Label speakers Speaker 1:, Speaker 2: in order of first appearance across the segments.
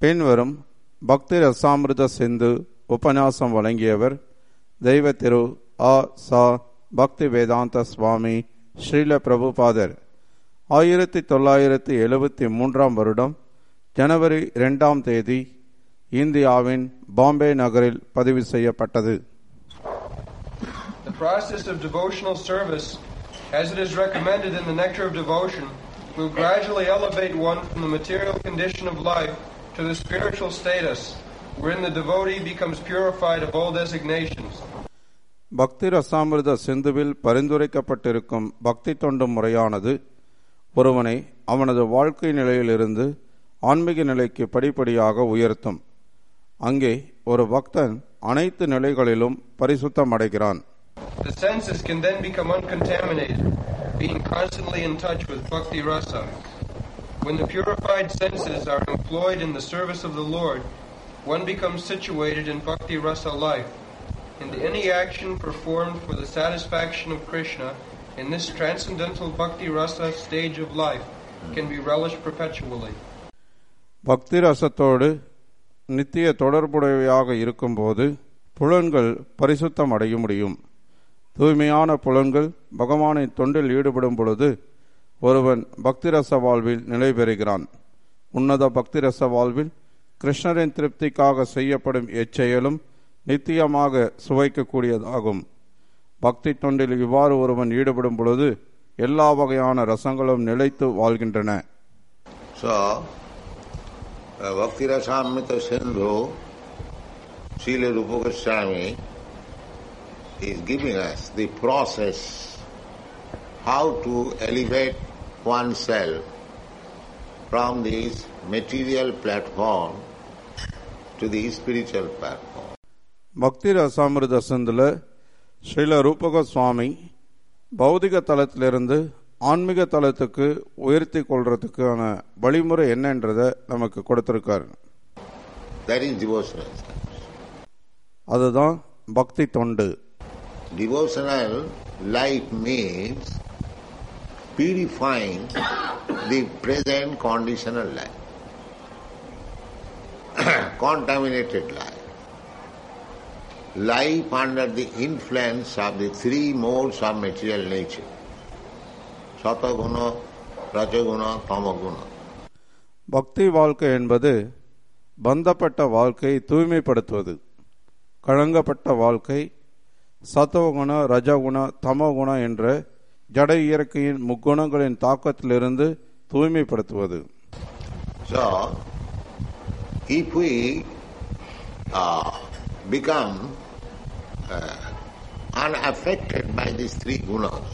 Speaker 1: பின்வரும் பக்தி ரசாமிருத சிந்து உபன்யாசம் வழங்கியவர் தெய்வ திரு ஆ சா பக்தி வேதாந்த சுவாமி ஸ்ரீல பிரபுபாதர் ஆயிரத்தி தொள்ளாயிரத்தி எழுபத்தி மூன்றாம் வருடம் ஜனவரி இரண்டாம் தேதி இந்தியாவின் பாம்பே நகரில் பதிவு செய்யப்பட்டது
Speaker 2: The process of devotional service, as it is recommended in the Nectar of Devotion, will gradually elevate one from the material condition of life to the spiritual status, wherein the devotee becomes purified of all designations.
Speaker 1: பக்தி ரசாமிர்த சிந்துவில் பரிந்துரைக்கப்பட்டிருக்கும் பக்தி தொண்டு முறையானது ஒருவனை அவனது வாழ்க்கை நிலையிலிருந்து ஆன்மீக நிலைக்கு படிப்படியாக உயர்த்தும் அங்கே ஒரு பக்தன் அனைத்து நிலைகளிலும் பரிசுத்தம் அடைகிறான்
Speaker 2: The senses can then become uncontaminated, being constantly in touch with Bhakti Rasa. When the purified senses are employed in the service of the Lord, one becomes situated in Bhakti Rasa life, and any action performed for the satisfaction of Krishna in this transcendental Bhakti Rasa stage of life can be relished perpetually.
Speaker 1: பக்தி ரசத்தோடு நித்திய தொடர்புடையவையாக இருக்கும்போது புலன்கள் பரிசுத்தம் அடைய முடியும் தூய்மையான புலன்கள் பகவானின் தொண்டில் ஈடுபடும் பொழுது ஒருவன் பக்தி ரச வாழ்வில் நிலை பெறுகிறான் உன்னத பக்தி ரச வாழ்வில் கிருஷ்ணரின் திருப்திக்காக செய்யப்படும் எச்செயலும் நித்தியமாக சுவைக்கக்கூடியதாகும் பக்தி தொண்டில் இவ்வாறு ஒருவன் ஈடுபடும் பொழுது எல்லா வகையான ரசங்களும் நிலைத்து வாழ்கின்றன
Speaker 3: So, uh, Bhakti Rasamrita Sindhu, Srila Rupa Goswami is giving us the process how to elevate oneself from this material platform to the spiritual platform.
Speaker 1: பக்தி ரசாமிருத சிந்துல ஸ்ரீல ரூபக சுவாமி பௌதிக தளத்திலிருந்து ஆன்மீக தளத்துக்கு உயர்த்தி கொள்றதுக்கான வழிமுறை என்னன்றத நமக்கு கொடுத்திருக்காரு
Speaker 3: That is devotional.
Speaker 1: அதுதான் பக்தி தொண்டு
Speaker 3: Devotional life means purifying the present conditional life, contaminated life. Life under the influence of the three modes of material nature Sataguna, Rajaguna, Tamaguna.
Speaker 1: பக்தி வாழ்க்கை என்பது பந்தப்பட்ட வாழ்க்கை தூய்மைப்படுத்துவது கழங்கப்பட்ட வாழ்க்கை சத்துவகுண ரஜகுண தமகுண என்ற ஜட இயற்கையின் முக்குணங்களின் தாக்கத்திலிருந்து தூய்மைப்படுத்துவது
Speaker 3: So, if we uh, become uh, unaffected by these three gunas,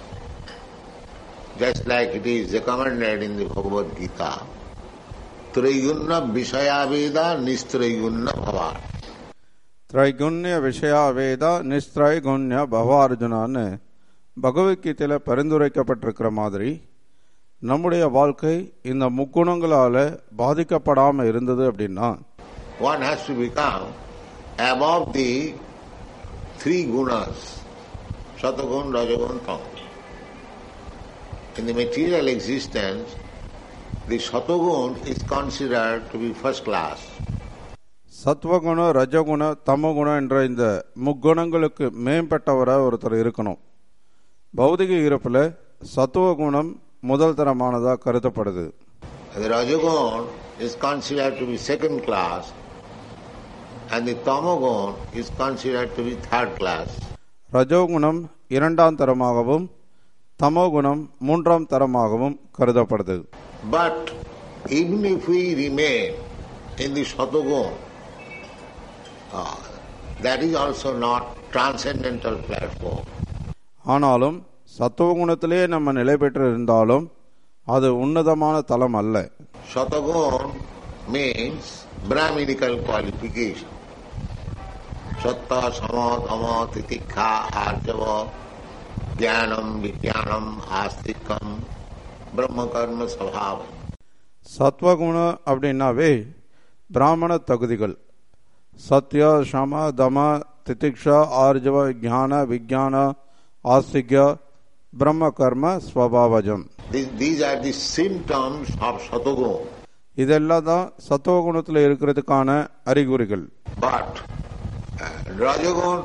Speaker 3: just like it is recommended in the Bhagavad Gita, Trayunna Vishayaveda Nistrayunna Bhavat.
Speaker 1: திரைகுண்ய விஷயா வேதா நிஸ்திரைகுண்ய பவார்ஜுனான்னு பகவத்கீதையில பரிந்துரைக்கப்பட்டிருக்கிற மாதிரி நம்முடைய வாழ்க்கை இந்த முக்குணங்களால பாதிக்கப்படாம இருந்தது அப்படின்னா
Speaker 3: One has to become above the three gunas, Satagun, Rajagun, Tamagun. In the material existence, the Satagun is considered to be first class.
Speaker 1: சத்வகுண ரஜகுண தமகுண என்ற இந்த முக்குணங்களுக்கு மேம்பட்டவராக ஒருத்தர் இருக்கணும் பௌதிக இருப்பில் சத்துவகுணம் முதல் தரமானதாக கருதப்படுது
Speaker 3: The Rajagun is considered to be second class and the Tamagun is considered to be third class.
Speaker 1: ரஜோகுணம் இரண்டாம் தரமாகவும் தமோகுணம் மூன்றாம் தரமாகவும் கருதப்படுது
Speaker 3: But even if we remain in the Satagun, uh, that is also not transcendental platform.
Speaker 1: ஆனாலும் சத்துவகுணத்திலே நம்ம நிலை பெற்று இருந்தாலும் அது உன்னதமான தலம் அல்ல
Speaker 3: Satagun means Brahminical qualification. Satta, Sama, Dhamma, Titikha, Arjava, Jnanam, Vijnanam, Astikam, Brahma Karma Svabhava.
Speaker 1: சத்வகுண அப்படின்னாவே பிராமண தகுதிகள் சத்ய சம தம திதிக்ஷா ஆர்ஜவ ஞான விஜான ஆஸ்திக்ய பிரம்ம கர்ம ஸ்வபாவஜம்
Speaker 3: These, these are the symptoms of Satagun.
Speaker 1: இதெல்லாம் தான் சத்துவ குணத்தில் இருக்கிறதுக்கான அறிகுறிகள்
Speaker 3: But uh, Rajagun,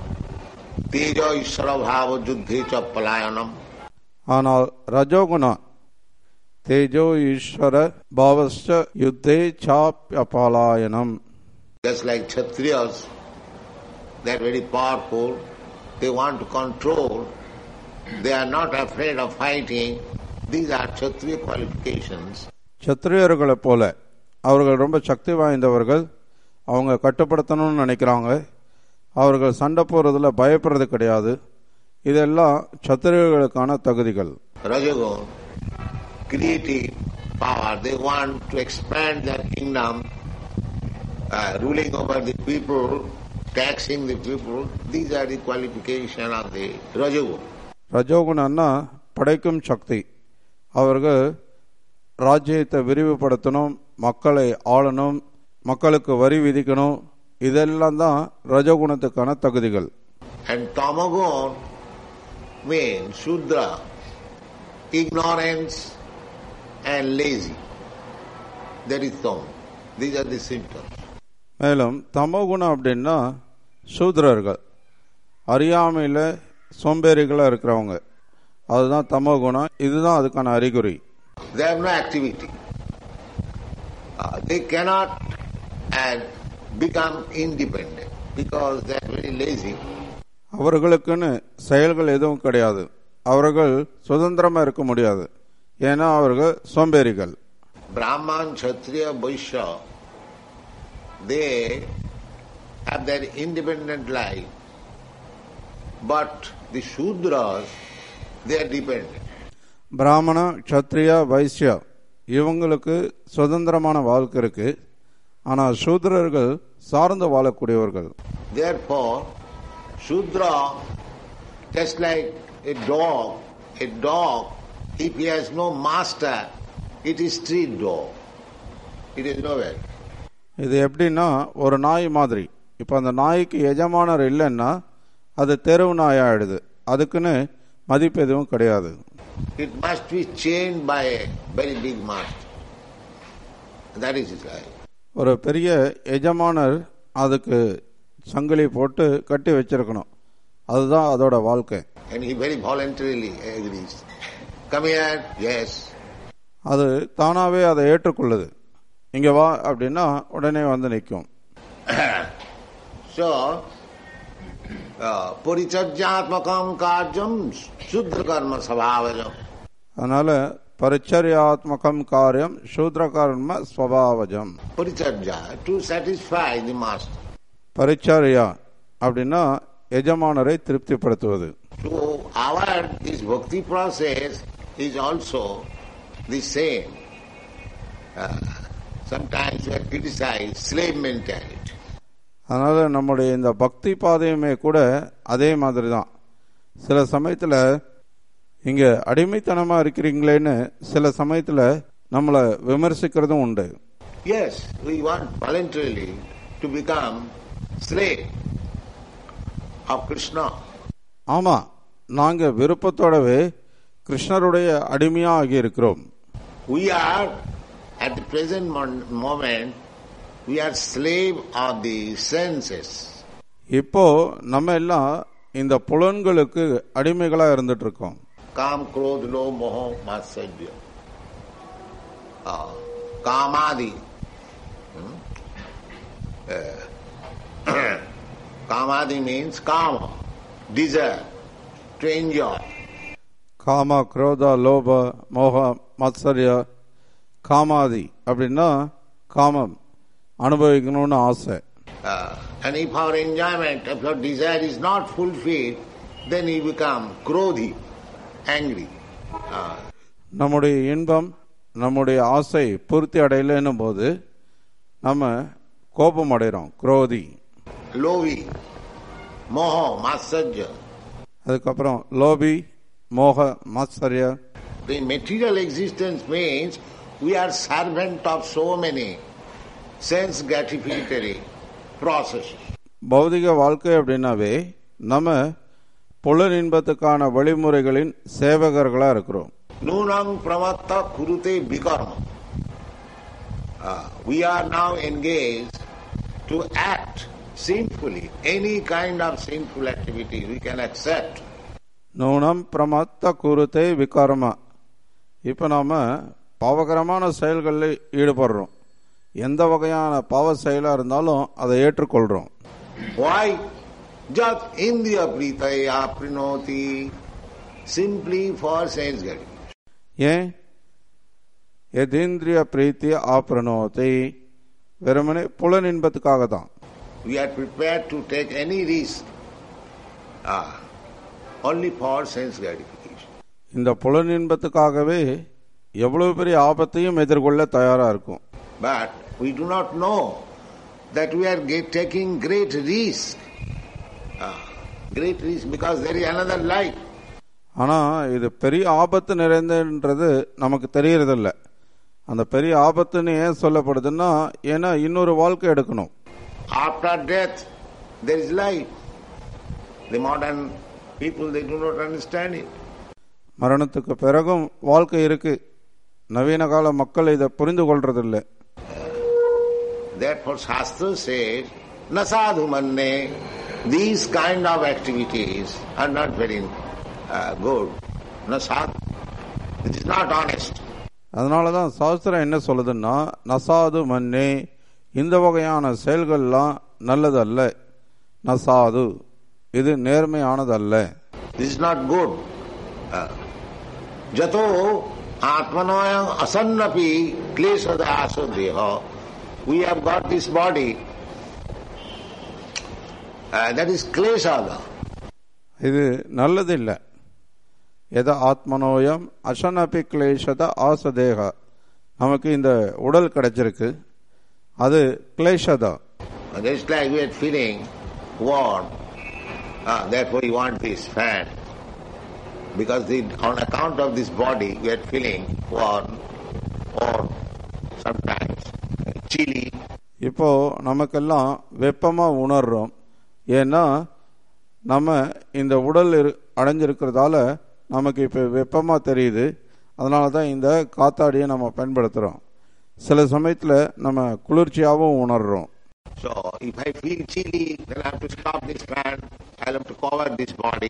Speaker 3: Teja Ishara Bhava Juddhe Cha Palayanam,
Speaker 1: ஆனால் ரஜோகுண தேஜோ ஈஸ்வர பாவஸ்ட யுத்தே சாப்பியபாலாயனம்
Speaker 3: just like Kshatriyas, they are very powerful, they want to control, they are not afraid of fighting. These are Kshatriya qualifications.
Speaker 1: சத்திரியர்களைப் போல அவர்கள் ரொம்ப சக்தி வாய்ந்தவர்கள் அவங்க கட்டுப்படுத்தணும்னு நினைக்கிறாங்க அவர்கள் சண்டை போறதுல பயப்படுறது கிடையாது இதெல்லாம் சத்திரியர்களுக்கான தகுதிகள்
Speaker 3: Rajagun, creative power, they want to expand their kingdom, uh, ruling over the people, taxing the people. These are the qualifications of the Rajagun.
Speaker 1: ரஜோகுணன்னா படைக்கும் சக்தி அவர்கள் ராஜ்யத்தை விரிவுபடுத்தணும் மக்களை ஆளணும் மக்களுக்கு வரி விதிக்கணும் இதெல்லாம் தான் ரஜோகுணத்துக்கான தகுதிகள்
Speaker 3: And Tamagun means Shudra, ignorance and lazy. That is Tam. These are the symptoms.
Speaker 1: மேலும் தமோகுணம் அப்படின்னா சூத்ரர்கள் அறியாமையில் சோம்பேறிகளாக இருக்கிறவங்க அதுதான் தமோகுணம் இதுதான் அதுக்கான அறிகுறி
Speaker 3: They have no activity. Uh, they cannot and become independent because they are very lazy.
Speaker 1: அவர்களுக்குன்னு செயல்கள் எதுவும் கிடையாது அவர்கள் சுதந்திரமா இருக்க முடியாது ஏன்னா அவர்கள் சோம்பேறிகள்
Speaker 3: Brahman, Kshatriya, Vaishya, they have their independent life. But the Shudras, they are dependent.
Speaker 1: பிராமண க்ஷத்ரியா வைசியா இவங்களுக்கு சுதந்திரமான வாழ்க்கை இருக்கு ஆனால் சூத்ரர்கள் சார்ந்து வாழக்கூடியவர்கள்
Speaker 3: Therefore, Shudra, just like a dog, a dog, if he has no master, it is street dog. It is nowhere.
Speaker 1: இது எப்படின்னா ஒரு நாய் மாதிரி இப்போ அந்த நாய்க்கு எஜமானர் இல்லைன்னா அது தெருவு நாய் ஆயிடுது அதுக்குன்னு மதிப்பு எதுவும் கிடையாது
Speaker 3: It must be chained by a very big master. That is his life.
Speaker 1: ஒரு பெரிய எஜமானர் அதுக்கு சங்கிலி போட்டு கட்டி வச்சிருக்கணும் அதுதான் அதோட வாழ்க்கை
Speaker 3: And he very voluntarily agrees. Come here, yes.
Speaker 1: அது தானாவே அதை ஏற்றுக்கொள்ளுது இங்க வா அப்படின்னா உடனே வந்து நிற்கும்
Speaker 3: So, uh, परिचर्यात्मकम कार्यम शुद्ध कर्म स्वभावजम
Speaker 1: அதனால பரிச்சரியாத்மகம் காரியம் சூத்ர கர்ம ஸ்வபாவஜம்
Speaker 3: परिचर्या to satisfy the master.
Speaker 1: பரிச்சரியா அப்படின்னா எஜமானரை திருப்திப்படுத்துவது
Speaker 3: So our this bhakti process is also the same. Uh, sometimes we are criticized slave mentality.
Speaker 1: அதனால நம்முடைய இந்த பக்தி பாதையுமே கூட அதே மாதிரி தான் சில சமயத்துல இங்க அடிமைத்தனமா இருக்கிறீங்களேன்னு சில சமயத்துல நம்மளை விமர்சிக்கிறதும் உண்டு
Speaker 3: Yes, we want voluntarily to become slave of Krishna.
Speaker 1: ஆமா நாங்க விருப்பத்தோடவே கிருஷ்ணருடைய அடிமையா ஆகி இருக்கிறோம்
Speaker 3: We are at the present mon- moment we are slave of the senses.
Speaker 1: இப்போ நம்ம எல்லாம் இந்த புலன்களுக்கு அடிமைகளா இருந்துட்டு இருக்கோம்
Speaker 3: काम क्रोध लोभ मोह मात्सर्य Ah, कामादि Hmm? Eh, कामादि means kama desire to enjoy
Speaker 1: காம குரோத லோப மோக மத்சரிய காமாதி அப்படின்னா காமம் அனுபவிக்கணும்னு ஆசை
Speaker 3: Uh, and if our enjoyment if our desire is not fulfilled then we become krodhi angry Ah,
Speaker 1: நம்முடைய இன்பம் நம்முடைய ஆசை பூர்த்தி அடையலைன்னும் போது நம்ம கோபம் அடைகிறோம் குரோதி
Speaker 3: lovi moho matsarya
Speaker 1: அதுக்கப்புறம் லோபி மோக மத்சரிய
Speaker 3: The material existence means we are servant of so many sense gratificatory processes.
Speaker 1: பௌதிக வாழ்க்கை அப்படின்னாவே நம்ம புலன் இன்பத்துக்கான வழிமுறைகளின் சேவகர்களா இருக்கிறோம்
Speaker 3: Nunam pramatta kurute vikarma. uh, we are now engaged to act sinfully. Any kind of sinful activity we can accept.
Speaker 1: நூனம் பிரமத்த குருத்தை விகாரமா இப்போ நாம பாவகரமான செயல்களில் ஈடுபடுறோம் எந்த வகையான பாவ செயலா இருந்தாலும் அதை ஏற்றுக்கொள்றோம்
Speaker 3: Why? Just Indriya Pritaya Prinoti simply for sense getting.
Speaker 1: ஏன் எதேந்திரிய பிரீத்தி ஆப்ரணோத்தை வெறுமனே புலன் இன்பத்துக்காக தான்
Speaker 3: We are prepared to take any risk ah, only for sense gratification.
Speaker 1: இந்த புலன் இன்பத்துக்காகவே எவ்வளவு பெரிய ஆபத்தையும் எதிர்கொள்ள தயாரா இருக்கும்
Speaker 3: But we do not know that we are get, taking great risk. Ah, great risk because there is another life.
Speaker 1: ஆனா இது பெரிய ஆபத்து நிறைந்தன்றது நமக்கு தெரியறதில்ல அந்த பெரிய ஆபத்துன்னு ஏன் சொல்லப்படுதுன்னா ஏன்னா இன்னொரு வாழ்க்கை எடுக்கணும்
Speaker 3: After death, there is life. The modern people, they do not understand it.
Speaker 1: மரணத்துக்கு பிறகும் வாழ்க்கை இருக்கு நவீன கால மக்கள் இதை புரிந்து கொள்றதில்லை
Speaker 3: Therefore, Shastra says, Nasadhu manne, these kind of activities are not very uh, good. Nasadhu. It is not honest.
Speaker 1: அதனால தான் சாஸ்திரம் என்ன சொல்லுதுன்னா நசாது மன்னே இந்த வகையான செயல்கள்லாம் நல்லதல்ல நசாது இது நேர்மையானதல்ல
Speaker 3: This is not good. Uh, Jato atmanoyam asannapi klesada asodeha. We have got this body. Uh, that is klesada.
Speaker 1: இது நல்லதில்லை எத ஆத்மனோயம் அசனபி கிளேஷத ஆசதேக நமக்கு இந்த உடல் கிடைச்சிருக்கு அது கிளேஷதா
Speaker 3: And Just like we are feeling warm, ah, therefore you want this fan. Because the, on account of this body, we are feeling warm or sometimes chilly.
Speaker 1: இப்போ நமக்கெல்லாம் வெப்பமா உணர்றோம் ஏன்னா நம்ம இந்த உடல் இரு- அடைஞ்சிருக்கிறதால நமக்கு இப்போ வெப்பமா தெரியுது அதனால தான் இந்த காத்தாடியை நம்ம பயன்படுத்துறோம் சில சமயத்துல நம்ம குளிர்ச்சியாகவும் உணர்றோம்
Speaker 3: So if I feel chilly, then I have to stop this fan. I'll have to cover this body.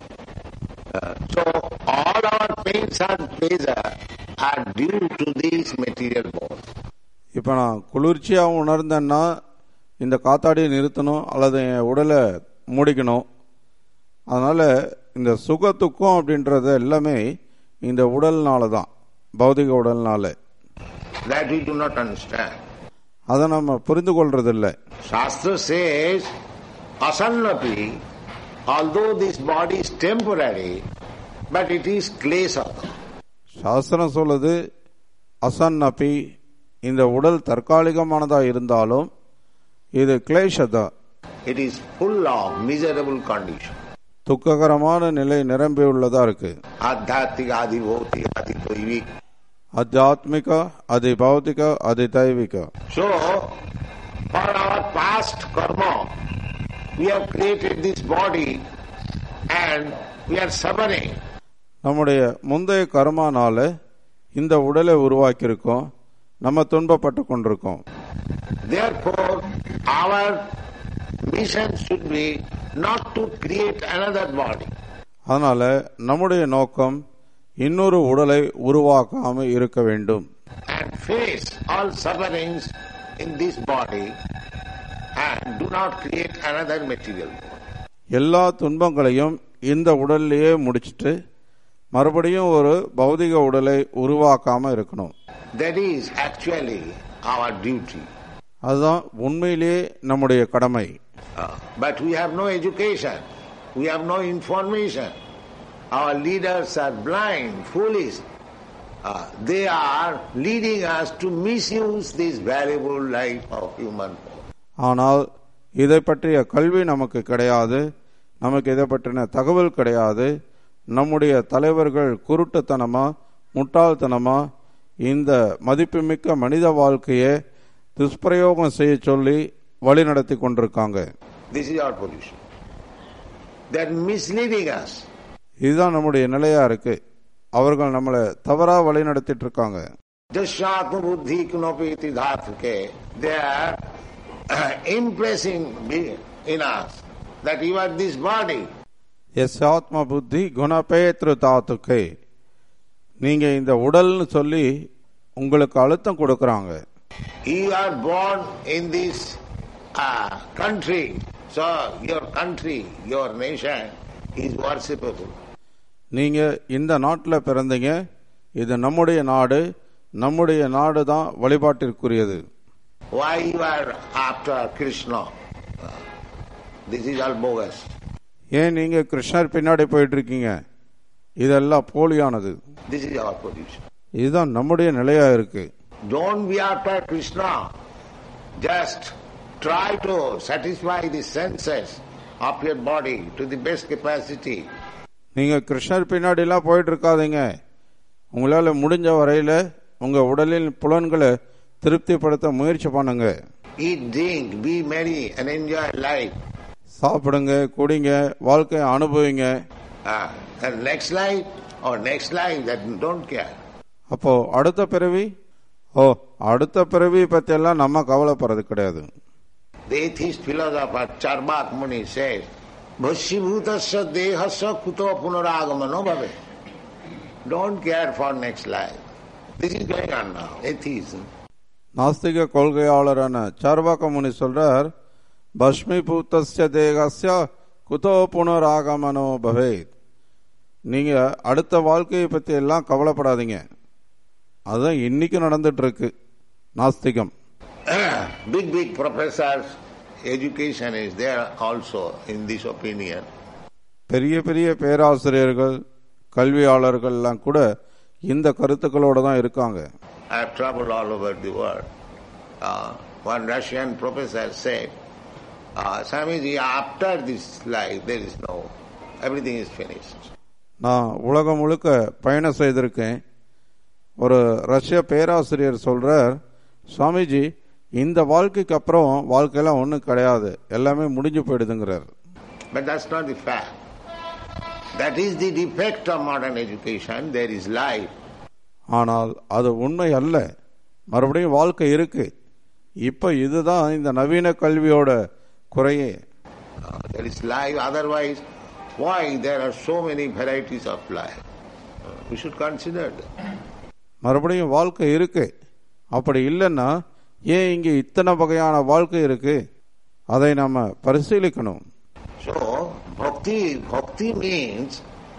Speaker 3: Uh, so all our pains and pleasure are due to this material body.
Speaker 1: இப்போ நான் குளிர்ச்சியாக உணர்ந்தேன்னா இந்த காத்தாடியை நிறுத்தணும் அல்லது என் உடலை மூடிக்கணும் அதனால இந்த சுகத்துக்கும் அப்படின்றது எல்லாமே இந்த உடல்னால தான் பௌதிக உடல்னால
Speaker 3: That we do not understand.
Speaker 1: அதை நம்ம புரிந்து கொள்றதில்லை
Speaker 3: Shastra says, asannapi, although this body is temporary, but it is klesha.
Speaker 1: சாஸ்திரம் சொல்லுது அசன்னபி இந்த உடல் தற்காலிகமானதா இருந்தாலும் இது கிளேஷதா
Speaker 3: It is full of miserable condition.
Speaker 1: துக்ககரமான நிலை நிரம்பியுள்ளதா இருக்கு
Speaker 3: Adhyatika, adhibhautika, adhidoivik.
Speaker 1: ஆத்தியாத்மிக அதி பௌத்திக அதி தெய்வீக
Speaker 3: So, for our past karma, we have created this body and we are suffering.
Speaker 1: நம்முடைய முந்தைய கர்மானால இந்த உடலை உருவாக்கியிருக்கோம் நம்ம துன்பப்பட்டு கொண்டிருக்கோம்
Speaker 3: Therefore, our mission should be not to create another body.
Speaker 1: அதனால நம்முடைய நோக்கம் இன்னொரு உடலை உருவாக்காம இருக்க வேண்டும்
Speaker 3: and face all sufferings in this body and do not create another material body.
Speaker 1: எல்லா துன்பங்களையும் இந்த உடல்லையே முடிச்சிட்டு மறுபடியும் ஒரு பௌதிக உடலை உருவாக்காம இருக்கணும்
Speaker 3: That is actually our duty.
Speaker 1: அதுதான் உண்மையிலேயே நம்முடைய கடமை
Speaker 3: Uh, but we have no education, we have no information. Our leaders are blind, foolish. Uh, they are leading us to misuse this valuable life of human form.
Speaker 1: ஆனால் இதை பற்றிய கல்வி நமக்கு கிடையாது நமக்கு இதை பற்றின தகவல் கிடையாது நம்முடைய தலைவர்கள் குருட்டுத்தனமா முட்டாள்தனமா இந்த மதிப்புமிக்க மனித வாழ்க்கையை துஷ்பிரயோகம் செய்ய சொல்லி வழி நடத்தி கொண்டிருக்காங்க
Speaker 3: This is our position. They are misleading us.
Speaker 1: இதுதான் நம்முடைய நிலையா இருக்கு அவர்கள் நம்மளை தவறா வழி நடத்திட்டு இருக்காங்க
Speaker 3: Jashatma buddhi kunopeti dhatuke. They are uh, impressing be- in us that you are this body.
Speaker 1: எஸ் ஆத்ம புத்தி குணபேத்ரு தாத்துக்கே நீங்க இந்த உடல்னு சொல்லி உங்களுக்கு அழுத்தம் கொடுக்கறாங்க
Speaker 3: You are born in this uh, country. So your country, your nation is worshipable.
Speaker 1: நீங்க இந்த நாட்டில் பிறந்தீங்க இது நம்முடைய நாடு நம்முடைய நாடு தான் வழிபாட்டிற்குரியது
Speaker 3: Why you are after Krishna? Uh, This is all bogus.
Speaker 1: ஏன் நீங்க கிருஷ்ணர் பின்னாடி போயிட்டு இருக்கீங்க இதெல்லாம் போலியானது
Speaker 3: This is our position.
Speaker 1: இதுதான் நம்முடைய நிலையா இருக்கு
Speaker 3: Don't be after Krishna. Just try to satisfy the senses of your body to the best capacity.
Speaker 1: நீங்க கிருஷ்ணர் பின்னாடி எல்லாம் போயிட்டு இருக்காதீங்க உங்களால முடிஞ்ச வரையில உங்க உடலின் புலன்களை திருப்திப்படுத்த முயற்சி பண்ணுங்க
Speaker 3: Eat, drink, be merry, and enjoy life.
Speaker 1: சாப்பிடுங்க குடிங்க வாழ்க்கையை அனுபவிங்க
Speaker 3: Ah, and next life or next life, that don't care.
Speaker 1: அப்போ அடுத்த பிறவி ஓ அடுத்த பிறவி பத்தி எல்லாம் நம்ம கவலைப்படுறது கிடையாது
Speaker 3: The atheist philosopher Charvak Muni says, Bhashibhutasya dehasya kuto punaragamano bhave. Don't care for next life. This is going on now, atheism.
Speaker 1: நாஸ்திக கொள்கையாளரான சார்வாக்க முனி சொல்றார் பஸ்மி பூத்தஸ்ய தேகஸ்ய குதோ புனராகமனோ பவேத் நீங்க அடுத்த வாழ்க்கையை பத்தி எல்லாம் கவலைப்படாதீங்க அதுதான் இன்னைக்கு நடந்துட்டு இருக்கு நாஸ்திகம்
Speaker 3: big, big professors, education is there also in this opinion.
Speaker 1: பெரிய பெரிய பேராசிரியர்கள் கல்வியாளர்கள் எல்லாம் கூட இந்த கருத்துக்களோட தான் இருக்காங்க
Speaker 3: I have traveled all over the world. Uh, one Russian professor said, uh, Swamiji, after this life, there is no, everything is finished.
Speaker 1: நான் உலகம் முழுக்க பயணம் செய்திருக்கேன் ஒரு ரஷ்ய பேராசிரியர் சொல்றார் சுவாமிஜி இந்த வாழ்க்கைக்கு அப்புறம் வாழ்க்கையெல்லாம் ஒன்றும் கிடையாது எல்லாமே முடிஞ்சு போயிடுதுங்கிறார்
Speaker 3: But that's not the fact. That is the defect of modern education. There is life.
Speaker 1: ஆனால் அது உண்மை அல்ல மறுபடியும் வாழ்க்கை இருக்கு இப்ப இதுதான் இந்த நவீன கல்வியோட குறையே
Speaker 3: Uh, there is life. Otherwise, why there are so many varieties of life? Uh, we should consider that.
Speaker 1: மறுபடியும் வாழ்க்கை இருக்கு அப்படி இல்லைன்னா ஏன் இங்க இத்தனை வகையான வாழ்க்கை இருக்கு அதை நாம பரிசீலிக்கணும்
Speaker 3: So, bhakti, bhakti means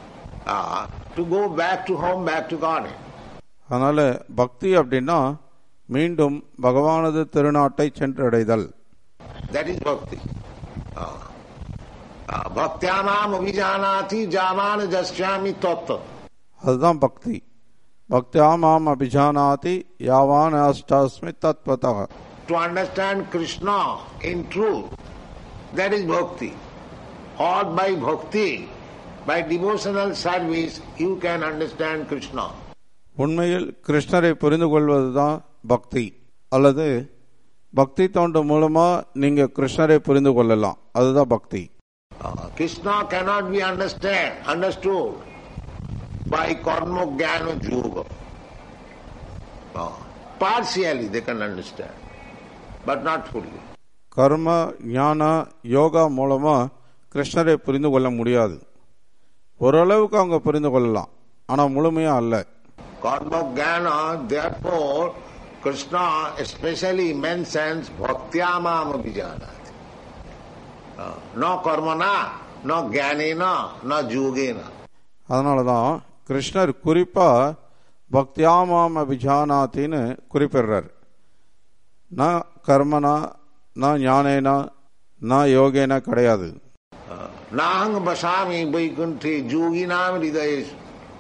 Speaker 3: uh, to go back to home, back to God.
Speaker 1: அதனால பக்தி அப்படின்னா மீண்டும் பகவானது திருநாட்டை சென்றடைதல்
Speaker 3: That is bhakti. Uh, uh, Bhaktyamam abhijanati jaman jasyami tattva.
Speaker 1: அதுதான் பக்தி பக்தியாமாம் அபிஜானாதி யாவான் அஷ்டாஸ்மி தத்வதா
Speaker 3: To understand Krishna in truth, that is bhakti. Or by bhakti, by devotional service, you can understand Krishna.
Speaker 1: உண்மையில் கிருஷ்ணரை புரிந்து கொள்வதுதான் பக்தி அல்லது பக்தி தோண்டு மூலமா நீங்க கிருஷ்ணரை புரிந்து கொள்ளலாம் அதுதான் பக்தி
Speaker 3: Uh, Krishna cannot be understand, understood by karma jnana yoga. Uh, partially they can understand, but not fully.
Speaker 1: கர்ம ஞான யோகா மூலமா கிருஷ்ணரை புரிந்து கொள்ள முடியாது ஓரளவுக்கு அவங்க புரிந்து கொள்ளலாம் ஆனா முழுமையா அல்ல
Speaker 3: Karma jnana, therefore, Krishna especially mentions bhaktyamam abhijanati. Uh, no karmana, no jnanena, no yogena.
Speaker 1: அதனாலதான் கிருஷ்ணர் குறிப்பா பக்தியாமாம் அபிஜானாத்தின்னு குறிப்பிடுறார் நான் கர்மனா நான் ஞானேனா நான் யோகேனா கிடையாது
Speaker 3: Nahang basami vaikunthe yoginam hridayes.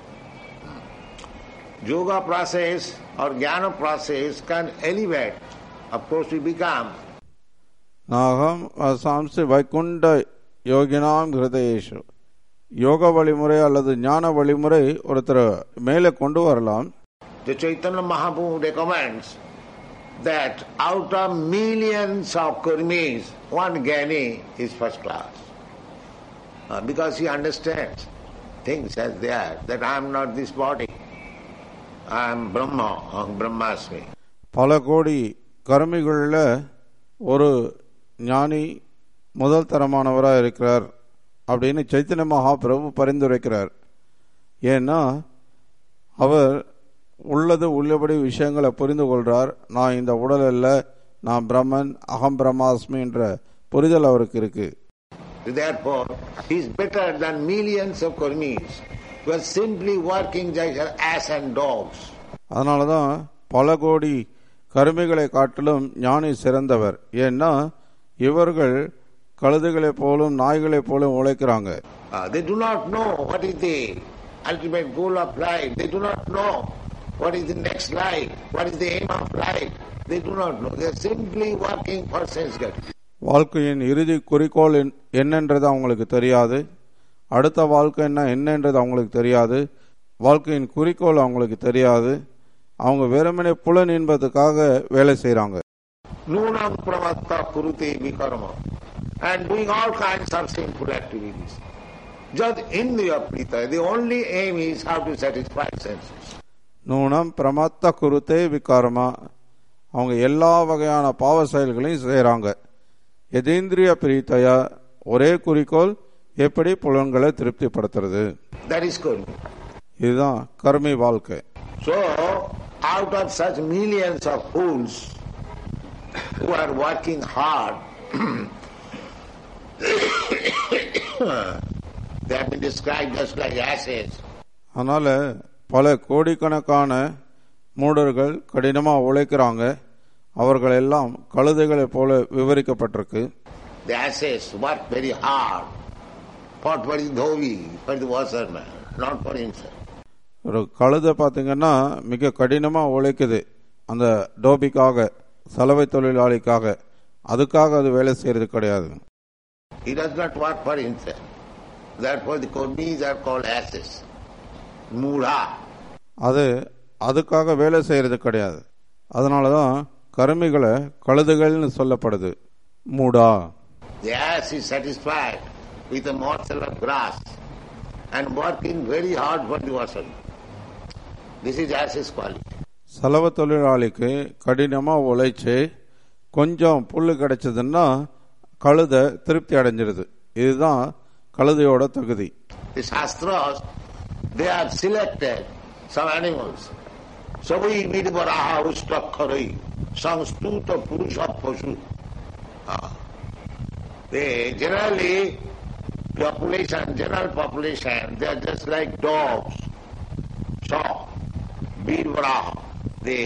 Speaker 3: Yoga process or jnana process can elevate. Of course, we become.
Speaker 1: நாகம் சாம்சி வைகுண்ட யோகினாம் ஹிருதயேஷு யோக வழிமுறை அல்லது ஞான வழிமுறை ஒருத்தர் மேலே கொண்டு வரலாம்
Speaker 3: The Chaitanya Mahaprabhu recommends that out of millions of karmis, one Jnani is first class. Uh, because he understands things as they are, that I am not this body. I am Brahma, Aham Brahmasmi.
Speaker 1: பல கோடி கருமிகளில் ஒரு ஞானி முதல் தரமானவராக இருக்கிறார் அப்படின்னு சைத்தன்ய மகாபிரபு பரிந்துரைக்கிறார் ஏன்னா அவர் உள்ளது உள்ளபடி விஷயங்களை புரிந்து கொள்றார் நான் இந்த உடல் அல்ல நான் பிரம்மன் அகம் பிரம்மாஸ்மி என்ற புரிதல் அவருக்கு இருக்கு
Speaker 3: Therefore, he is better than millions of karmis who are simply working like ass and dogs.
Speaker 1: அதனால தான் பல கோடி கருமைகளை காட்டிலும் ஞானி சிறந்தவர் ஏன்னா இவர்கள் கழுதைகளைப் போலும் நாய்களைப் போலும் உழைக்கிறாங்க
Speaker 3: Uh, they do not know what is the ultimate goal of life. They do not know what is the next life, what is the aim of life. They do not know. They are simply working for sense gratification.
Speaker 1: வாழ்க்கையின் இறுதி குறிக்கோள் என்- என்னன்றது அவங்களுக்கு தெரியாது அடுத்த வாழ்க்கை என்ன என்னன்றது அவங்களுக்கு தெரியாது வாழ்க்கையின் குறிக்கோள் அவங்களுக்கு தெரியாது அவங்க வெறுமனே புலன் என்பதுக்காக வேலை செய்கிறாங்க
Speaker 3: Nunam pramatta kurute vikarma. And doing all kinds of sinful activities. Just indriya prita. The only aim is how to satisfy senses.
Speaker 1: நூனம் பிரமத்த குருத்தே விகாரமா அவங்க எல்லா வகையான பாவ செயல்களையும் செய்கிறாங்க எதேந்திரிய பிரீத்தையா ஒரே குறிக்கோள் எப்படி புலன்களை திருப்திப்படுத்துறது
Speaker 3: That is karma.
Speaker 1: இதுதான் கர்மி வாழ்க்கை
Speaker 3: So, out of such millions of fools who are working hard, they have been described just like asses.
Speaker 1: அதனால பல கோடிக்கணக்கான மூடர்கள் கடினமாக உழைக்கிறாங்க அவர்கள் எல்லாம் கழுதைகளைப் போல விவரிக்கப்பட்டிருக்கு
Speaker 3: The asses work very hard, fought for the dhobi, for the washerman, not for himself.
Speaker 1: ஒரு கழுதை பார்த்தீங்கன்னா மிக கடினமாக உழைக்குது அந்த டோபிக்காக சலவை தொழிலாளிக்காக அதுக்காக அது வேலை செய்யறது கிடையாது
Speaker 3: He does not work for himself. Therefore the Kurmis are called asses. Mudha.
Speaker 1: அது அதுக்காக வேலை செய்யறது கிடையாது அதனால தான் கருமிகளை கழுதைகள்னு சொல்லப்படுது மூடா
Speaker 3: The ass is satisfied with a morsel of grass and working very hard for the washerman. This is ass's quality.
Speaker 1: சலவ தொழிலாளிக்கு கடினமாக உழைச்சு கொஞ்சம் புல்லு கிடைச்சதுன்னா கழுதை திருப்தி அடைஞ்சிருது இதுதான் கழுதையோட தகுதி
Speaker 3: The Shastras, they have selected some animals. Sabai vidvaraha ustakharai samstuta purusha pasu. Ah. They generally, population, general population, they are just like dogs. So, vidvaraha, the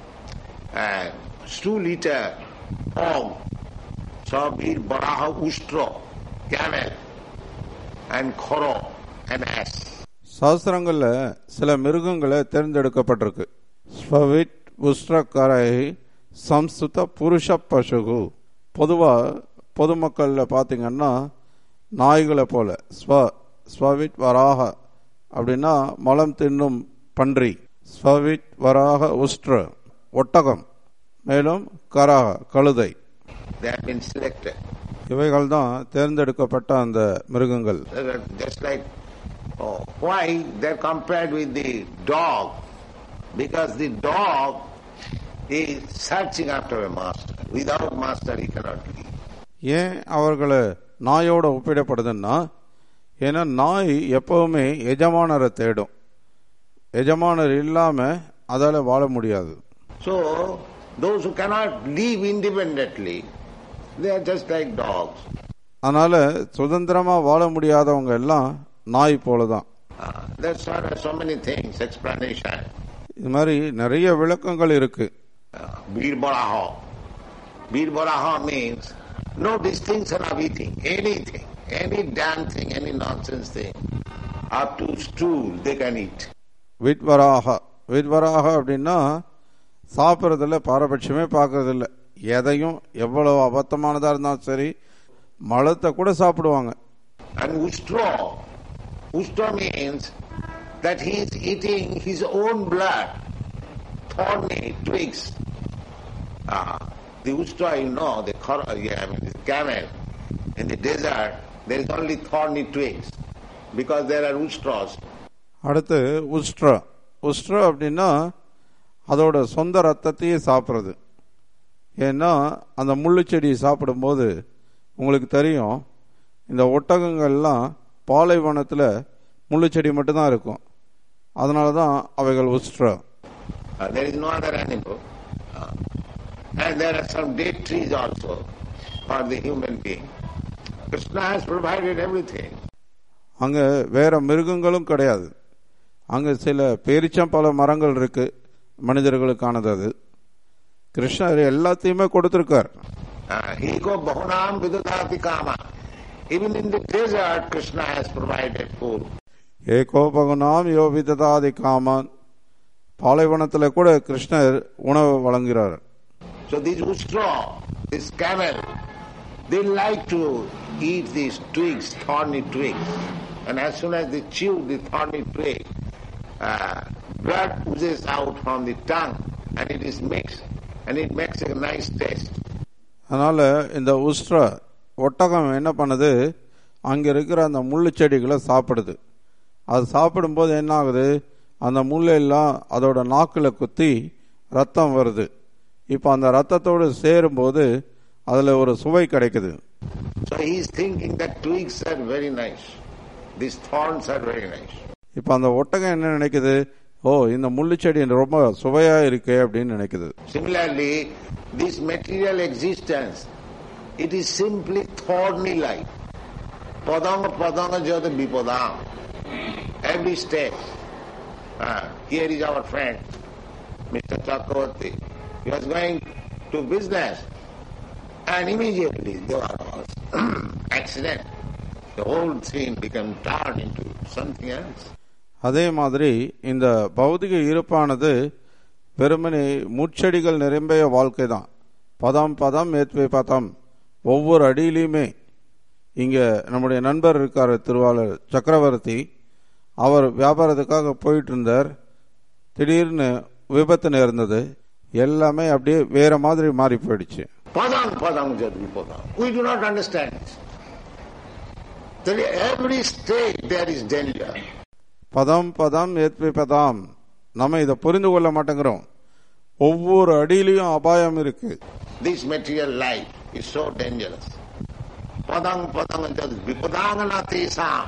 Speaker 3: uh, stool eater, hog. So, vidvaraha ustra, camel, and khoro, and ass.
Speaker 1: சாஸ்திரங்கள்ல சில மிருகங்களை தேர்ந்தெடுக்கப்பட்டிருக்கு ஸ்வவிட் உஷ்ரக்கரை சம்ஸ்துத புருஷ பசுகு பொதுவா பொதுமக்கள்ல பாத்தீங்கன்னா நாய்களை போல ஸ்வ ஸ்வவிட் வராக அப்படின்னா மலம் தின்னும் பன்றி ஸ்வவிட் வராக உஷ்ட்ர ஒட்டகம் மேலும் கராக கழுதை
Speaker 3: They have been selected.
Speaker 1: இவைகள் தான் தேர்ந்தெடுக்கப்பட்ட அந்த மிருகங்கள்
Speaker 3: They are Just like, oh, why they're compared with the dog? Because the dog is searching after a master. Without master, he cannot live.
Speaker 1: ஏன் அவர்களை நாயோட ஒப்பிடப்படுதுன்னா ஏன்னா நாய் எப்பவுமே எஜமானரை தேடும் எஜமானர் இல்லாம அதால வாழ முடியாது
Speaker 3: So, those who cannot live independently, they are just like dogs.
Speaker 1: அதனால சுதந்திரமா வாழ முடியாதவங்க எல்லாம் நாய் போலதான்
Speaker 3: Uh, that's why there are so many things, explanation.
Speaker 1: இது மாதிரி நிறைய விளக்கங்கள் இருக்கு
Speaker 3: Uh, Birbaraha. Birbaraha means no distinction of eating, anything, any damn thing, any nonsense thing. Up to stool, they can eat.
Speaker 1: விட்வராக விட்வராக அப்படின்னா சாப்பிட்றதுல பாரபட்சமே பார்க்கறது இல்ல எதையும் எவ்வளவு அபத்தமானதா இருந்தாலும் சரி மலத்தை கூட சாப்பிடுவாங்க
Speaker 3: And ustra, ustra means that he is eating his own blood, thorny twigs. Ah, the ustra, you know, the, cor- yeah, I mean, the camel in the desert, there is only thorny twigs because there are ustras.
Speaker 1: அடுத்து உஸ்ட்ரா உஷ்ட்ர அப்படின்னா அதோட சொந்த ரத்தத்தையே சாப்பிட்றது ஏன்னா அந்த முள்ளு செடியை சாப்பிடும்போது உங்களுக்கு தெரியும் இந்த ஒட்டகங்கள்லாம் பாலைவனத்தில் முள்ளு செடி மட்டும்தான் இருக்கும் அதனால தான் அவைகள் உஷ்ட்ர
Speaker 3: Uh, there is no other animal. Uh, and there are some dead trees also for the human being. Krishna has provided everything.
Speaker 1: அங்கே வேற மிருகங்களும் கிடையாது அங்கே சில பேரிச்சம்பழ மரங்கள் இருக்கு மனிதர்களுக்கானது அது கிருஷ்ணர் எல்லாத்தையுமே கொடுத்துருக்கார்
Speaker 3: Uh, he go bahunam vidudati kama. Even in the desert, Krishna has provided food.
Speaker 1: ஏகோபகுனாம் யோ விததாதி காமான் பாலைவனத்தில் கூட கிருஷ்ணர் உணவு வழங்குகிறார்
Speaker 3: So these ustra, this camel, they like to eat these twigs, thorny twigs. And as soon as they chew the thorny twig, uh, blood oozes out from the tongue and it is mixed and it makes a nice taste.
Speaker 1: அதனால இந்த உஸ்ட்ர ஒட்டகம் என்ன பண்ணுது அங்கே இருக்கிற அந்த முள்ளு செடிகளை சாப்பிடுது அது சாப்பிடும்போது என்ன ஆகுது அந்த முள்ளெல்லாம் அதோட நாக்கில் குத்தி ரத்தம் வருது இப்போ அந்த ரத்தத்தோடு சேரும்போது அதில் ஒரு சுவை கிடைக்குது
Speaker 3: So he is thinking that twigs are very nice. These thorns are very nice.
Speaker 1: இப்போ அந்த ஒட்டகம் என்ன நினைக்குது ஓ இந்த முள்ளு செடி ரொம்ப சுவையா இருக்கே அப்படின்னு நினைக்குது
Speaker 3: Similarly, this material existence, it is simply thorny life. Padanga padanga jada vipadam. Every step. Ah, here is our friend, Mr. Chakravarti. He was going to business and immediately there was accident. The whole scene became turned into something else.
Speaker 1: அதே மாதிரி இந்த பௌதிக இருப்பானது வெறுமனே முட்செடிகள் நிரம்பிய வாழ்க்கை தான் பதம் பதம் ஏத்வை பதம் ஒவ்வொரு அடியிலையுமே இங்க நம்முடைய நண்பர் இருக்கார் திருவாளர் சக்கரவர்த்தி அவர் வியாபாரத்துக்காக போயிட்டு இருந்தார் திடீர்னு விபத்து நேர்ந்தது எல்லாமே அப்படியே வேற மாதிரி மாறி போயிடுச்சு
Speaker 3: Padang padang jad vipadam. We do not understand. There every state there is danger.
Speaker 1: பதம் பதம் ஏத்வை பதாம் நம்ம இதை புரிந்து கொள்ள மாட்டேங்கிறோம் ஒவ்வொரு அடியிலையும் அபாயம் இருக்கு
Speaker 3: This material life is so dangerous. Padang padang jad vipadang natesam.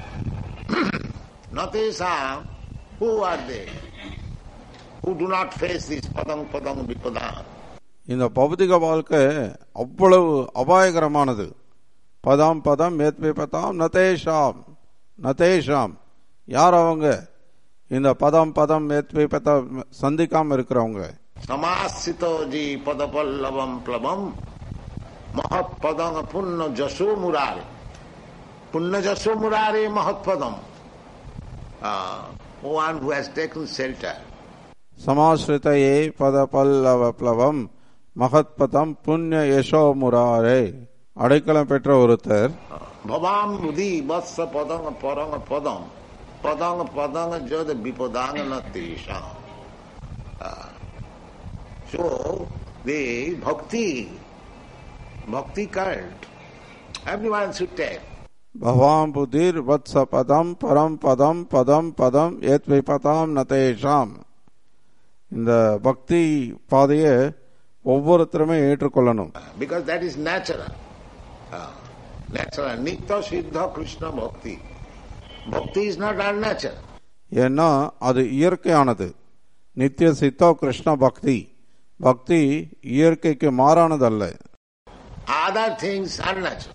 Speaker 3: natesam, who are they? Who do not face this padang padang vipadang.
Speaker 1: இந்த பௌதிக வாழ்க்கை அவ்வளவு அபாயகரமானது பதாம் பதம் மேத்வே பதாம் நதேஷாம் நதேஷாம் யார் அவங்க இந்த பதம் பதம் மேத்வே பதம் சந்திக்காம இருக்கிறவங்க
Speaker 3: Samasito ji padapallavam plavam mahat padang punna jaso murare. Punna jaso murare mahat padam. Ah, one who has taken shelter.
Speaker 1: சமாஸ்ரிதையே பத பல்லவ பிளவம் மகத் பதம் புண்ணிய யசோ முராரே அடைக்கலம் பெற்ற ஒருத்தர்
Speaker 3: Bhavam mudi vatsa padang parang padam. Padang padang jad vipadang natisham. Ah. So, the bhakti, bhakti cult, everyone should take.
Speaker 1: பவாம் புதிர் வத்ச பதம் பரம் பதம் பதம் பதம் ஏத்வை பதாம் நதேஷாம் இந்த பக்தி பாதையை ஒவ்வொருத்தருமே ஏற்றுக்கொள்ளணும்
Speaker 3: Because that is natural. Ah, natural. Nitya Siddha Krishna Bhakti. Bhakti is not unnatural.
Speaker 1: ஏன்னா அது இயற்கையானது நித்திய சித்தோ கிருஷ்ண பக்தி பக்தி இயற்கைக்கு மாறானதல்ல
Speaker 3: Other things are natural.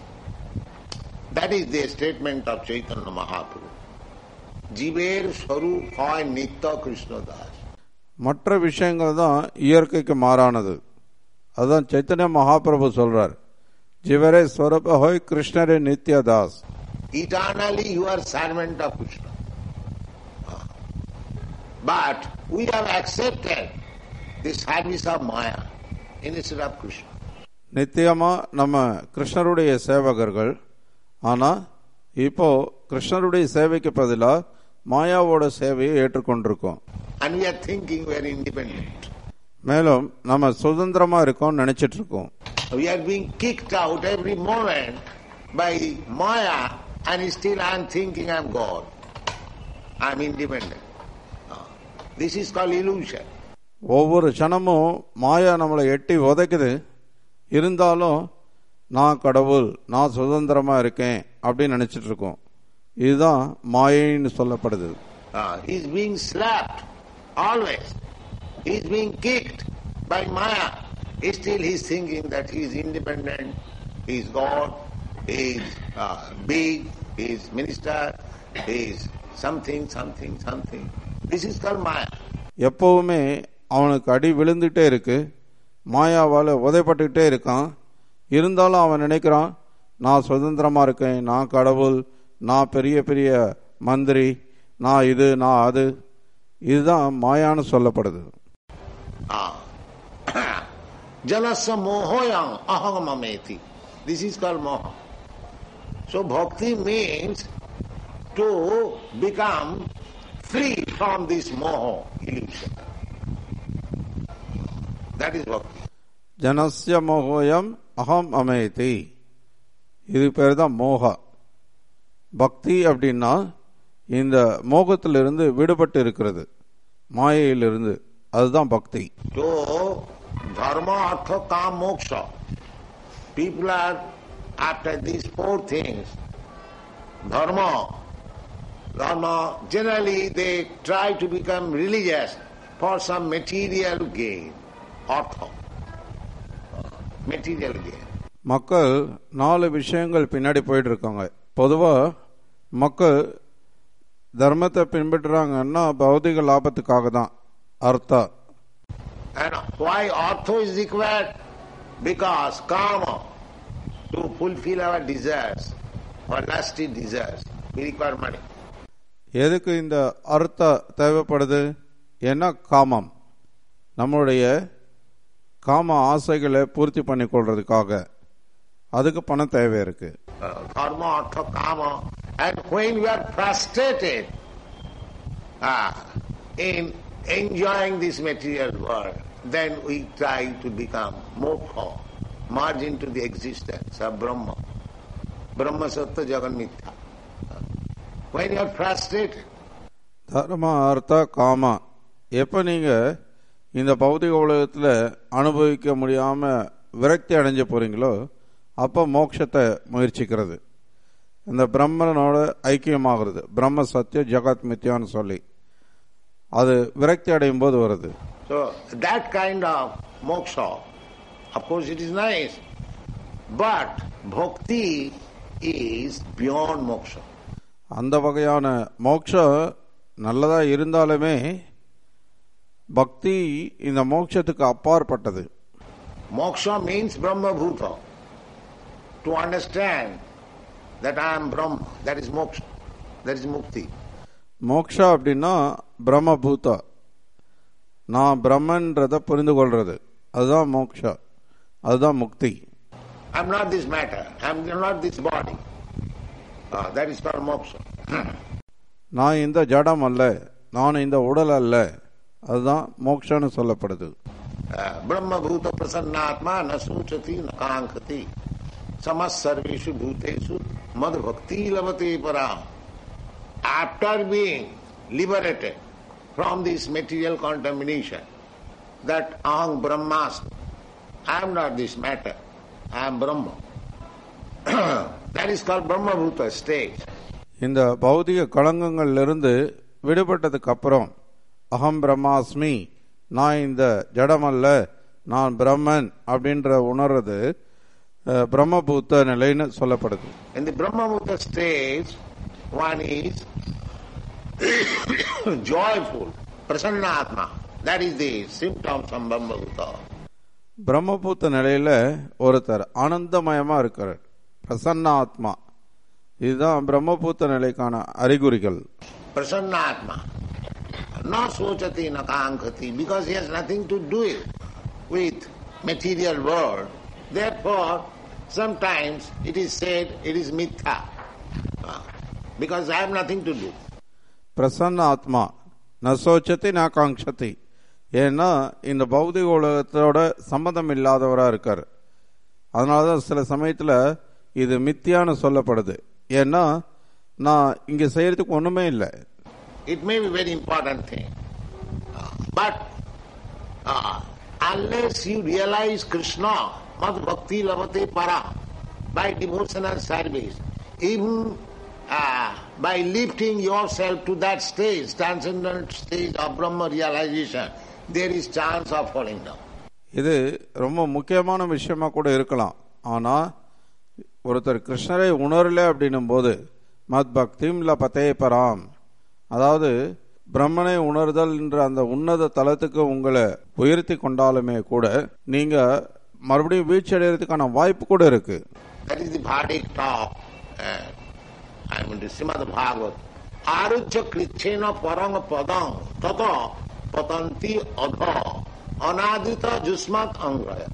Speaker 3: That is the statement of Chaitanya Mahaprabhu. জীবের স্বরূপ হয় নিত্য কৃষ্ণ দাস
Speaker 1: மற்ற விஷயங்கள் தான் இயற்கைக்கு மாறானது அதுதான் சைத்தன்ய மகாபிரபு சொல்றார் ஜிவரே ஸ்வரூப ஹோய் கிருஷ்ணரே நித்ய Das
Speaker 3: Eternally you are servant of Krishna. Ah. But we have accepted the service of Maya instead of Krishna.
Speaker 1: நித்தியமா நம்ம கிருஷ்ணருடைய சேவகர்கள் ஆனா இப்போ கிருஷ்ணருடைய சேவைக்கு பதிலா மாயாவோட சேவையை ஏற்றுக்கொண்டிருக்கோம்
Speaker 3: And we are thinking we are independent.
Speaker 1: மேலும் நம்ம சுதந்திரமா இருக்கோம் நினைச்சிட்டு இருக்கோம்
Speaker 3: We are being kicked out every moment by Maya and still I am thinking I am God. I am independent. Ah. This is called illusion.
Speaker 1: ஒவ்வொரு க்ஷணமும் மாயா நம்மளை எட்டி உதைக்குது இருந்தாலும் நான் கடவுள் நான் சுதந்திரமா இருக்கேன் அப்படின்னு நினைச்சிட்டு இருக்கோம் இதுதான் மாயைன்னு சொல்லப்படுது
Speaker 3: Uh, he's being slapped always. He's being kicked by Maya. Still he's thinking that he is independent, he is God, he is uh, big, he is minister, he is something, something, something. This is called Maya.
Speaker 1: எப்பவுமே அவனுக்கு அடி விழுந்துட்டே இருக்கு மாயாவால் உதைப்பட்டுக்கிட்டே இருக்கான் இருந்தாலும் அவன் நினைக்கிறான் நான் சுதந்திரமா இருக்கேன் நான் கடவுள் நான் பெரிய பெரிய மந்திரி நான் இது நான் அது இதுதான் மாயான்னு சொல்லப்படுது
Speaker 3: Ah. Janasya mohoyam ahagamameti. This is called moha. So bhakti means to become free from this moha illusion. That is bhakti.
Speaker 1: ஜனஸ்ய மோகோயம் அகம் அமேதி இது பேர் தான் மோகா பக்தி அப்படின்னா இந்த மோகத்திலிருந்து விடுபட்டு இருக்கிறது மாயையிலிருந்து அதுதான் பக்தி
Speaker 3: So dharma, artha, kam, moksha. People are after these four things. Dharma. Dharma, generally they try to become religious for some material gain. Artha. Material gain.
Speaker 1: மக்கள் நாலு விஷயங்கள் பின்னாடி போயிட்டு இருக்காங்க பொதுவா மக்கள் தர்மத்தை பின்பற்றுறாங்கன்னா பௌதிக லாபத்துக்காக தான் அர்த்தா
Speaker 3: And why artha is required? Because karma, to fulfill our desires, our lusty desires, we require money.
Speaker 1: எதுக்கு இந்த அர்த்தா தேவைப்படுது ஏன்னா காமம் நம்மளுடைய காம ஆசைகளை பூர்த்தி பண்ணி கொள்றதுக்காக அதுக்கு பணம் தேவை இருக்கு
Speaker 3: uh, dharma, artha, kama, and when we are frustrated uh, in enjoying this material world, then we try to become moksha, merge into the existence of Brahma. Brahma Sattva Jagan Mithya. Uh, When you are frustrated,
Speaker 1: தர்ம அர்த்தா gamma எப்போ நீங்க இந்த பௌதிக உலகத்தில் அனுபவிக்க முடியாம விரக்தி அடைஞ்சு போறீங்களோ அப்போ மோட்சத்தை முயற்சிக்கிறது இந்த பிரம்மனோட ஐக்கியமாகிறது பிரம்ம சத்திய ஜகத் மித்யான்னு சொல்லி அது விரக்தி அடையும் போது வருது
Speaker 3: so that kind of moksha, of course it is nice, but bhakti is beyond moksha.
Speaker 1: அந்த வகையான மோட்சம் நல்லதா இருந்தாலுமே பக்தி இந்த மோட்சத்துக்கு அப்பாற்பட்டது
Speaker 3: Moksha means Brahma Bhuta. To understand that I am Brahma, that is moksha, that is mukti.
Speaker 1: Moksha அப்படின்னா பிரம்மபூதா நான் பிரம்மன்றத புரிந்து கொள்றது அதுதான் மோக்ஷா அதுதான் முக்தி
Speaker 3: I am not this matter, I am not this body. Ah, that is called moksha.
Speaker 1: நான் இந்த ஜடம் அல்ல நான் இந்த உடல் அல்ல அதுதான் மோக்ஷான்னு சொல்லப்படுது
Speaker 3: Uh, Brahma Bhuta Prasannatma na suchati na kankati. Samas sarveshu bhuteshu mad bhakti lavate param. After being liberated from this material contamination, that aham brahmasmi, I am not this matter, I am Brahma. that is called Brahma Bhuta stage.
Speaker 1: இந்த பௌதிக களங்கங்களிலிருந்து விடுபட்டதுக்கு அப்புறம் அகம் பிரம்மாஸ்மி நான் இந்த ஜடம் அல்ல நான் பிரம்மன் அப்படின்ற உணர்றது அஹ், பிரம்மபூத்த நிலைன்னு சொல்லப்படுது
Speaker 3: In the Brahma Bhuta stage, one is joyful, prasannatma. That is the symptoms of Brahma Bhuta.
Speaker 1: பிரம்மபூத்த நிலையில ஒருத்தர் ஆனந்தமயமா இருக்கிறார் பிரசன்ன ஆத்மா இதுதான் பிரம்மபூத்த நிலைக்கான அறிகுறிகள்
Speaker 3: Prasannatma. Na sochati na kankati because he has nothing to do it with material world. Therefore, sometimes it is said it is mithya. Ah, Because I have nothing to do.
Speaker 1: Prasanna ஆத்மா ந சோச்சதி ந காங்ஷதி ஏன்னா இந்த பௌதிக உலகத்தோட சம்பந்தம் இல்லாதவரா இருக்கார் அதனாலதான் சில சமயத்துல இது மித்தியான்னு சொல்லப்படுது ஏன்னா நான் இங்க செய்யறதுக்கு ஒண்ணுமே இல்லை
Speaker 3: It may be very important thing. But uh, unless you realize Krishna, Mad Bhakti Lavate Para, by devotional service, even uh, by lifting yourself to that stage, transcendental stage of Brahma realization, there is chance of falling down.
Speaker 1: இது ரொம்ப முக்கியமான விஷயமா கூட இருக்கலாம் ஆனா ஒருத்தர் கிருஷ்ணரை உணரல அப்படின்னும் போது மத் பக்திம் ல பதே பராம் அதாவது பிரம்மனை உணர்தல் என்ற அந்த உன்னத தலத்துக்கு உங்களை உயர்த்தி கொண்டாலுமே கூட நீங்க மறுபடியும் வீழ்ச்சி அடைகிறதுக்கான வாய்ப்பு கூட இருக்கு
Speaker 3: That is the verdict of, uh, I mean, the Srimad Bhagavat. Arujya krichena parang padam tata patanti adha anadita jusmat angraya.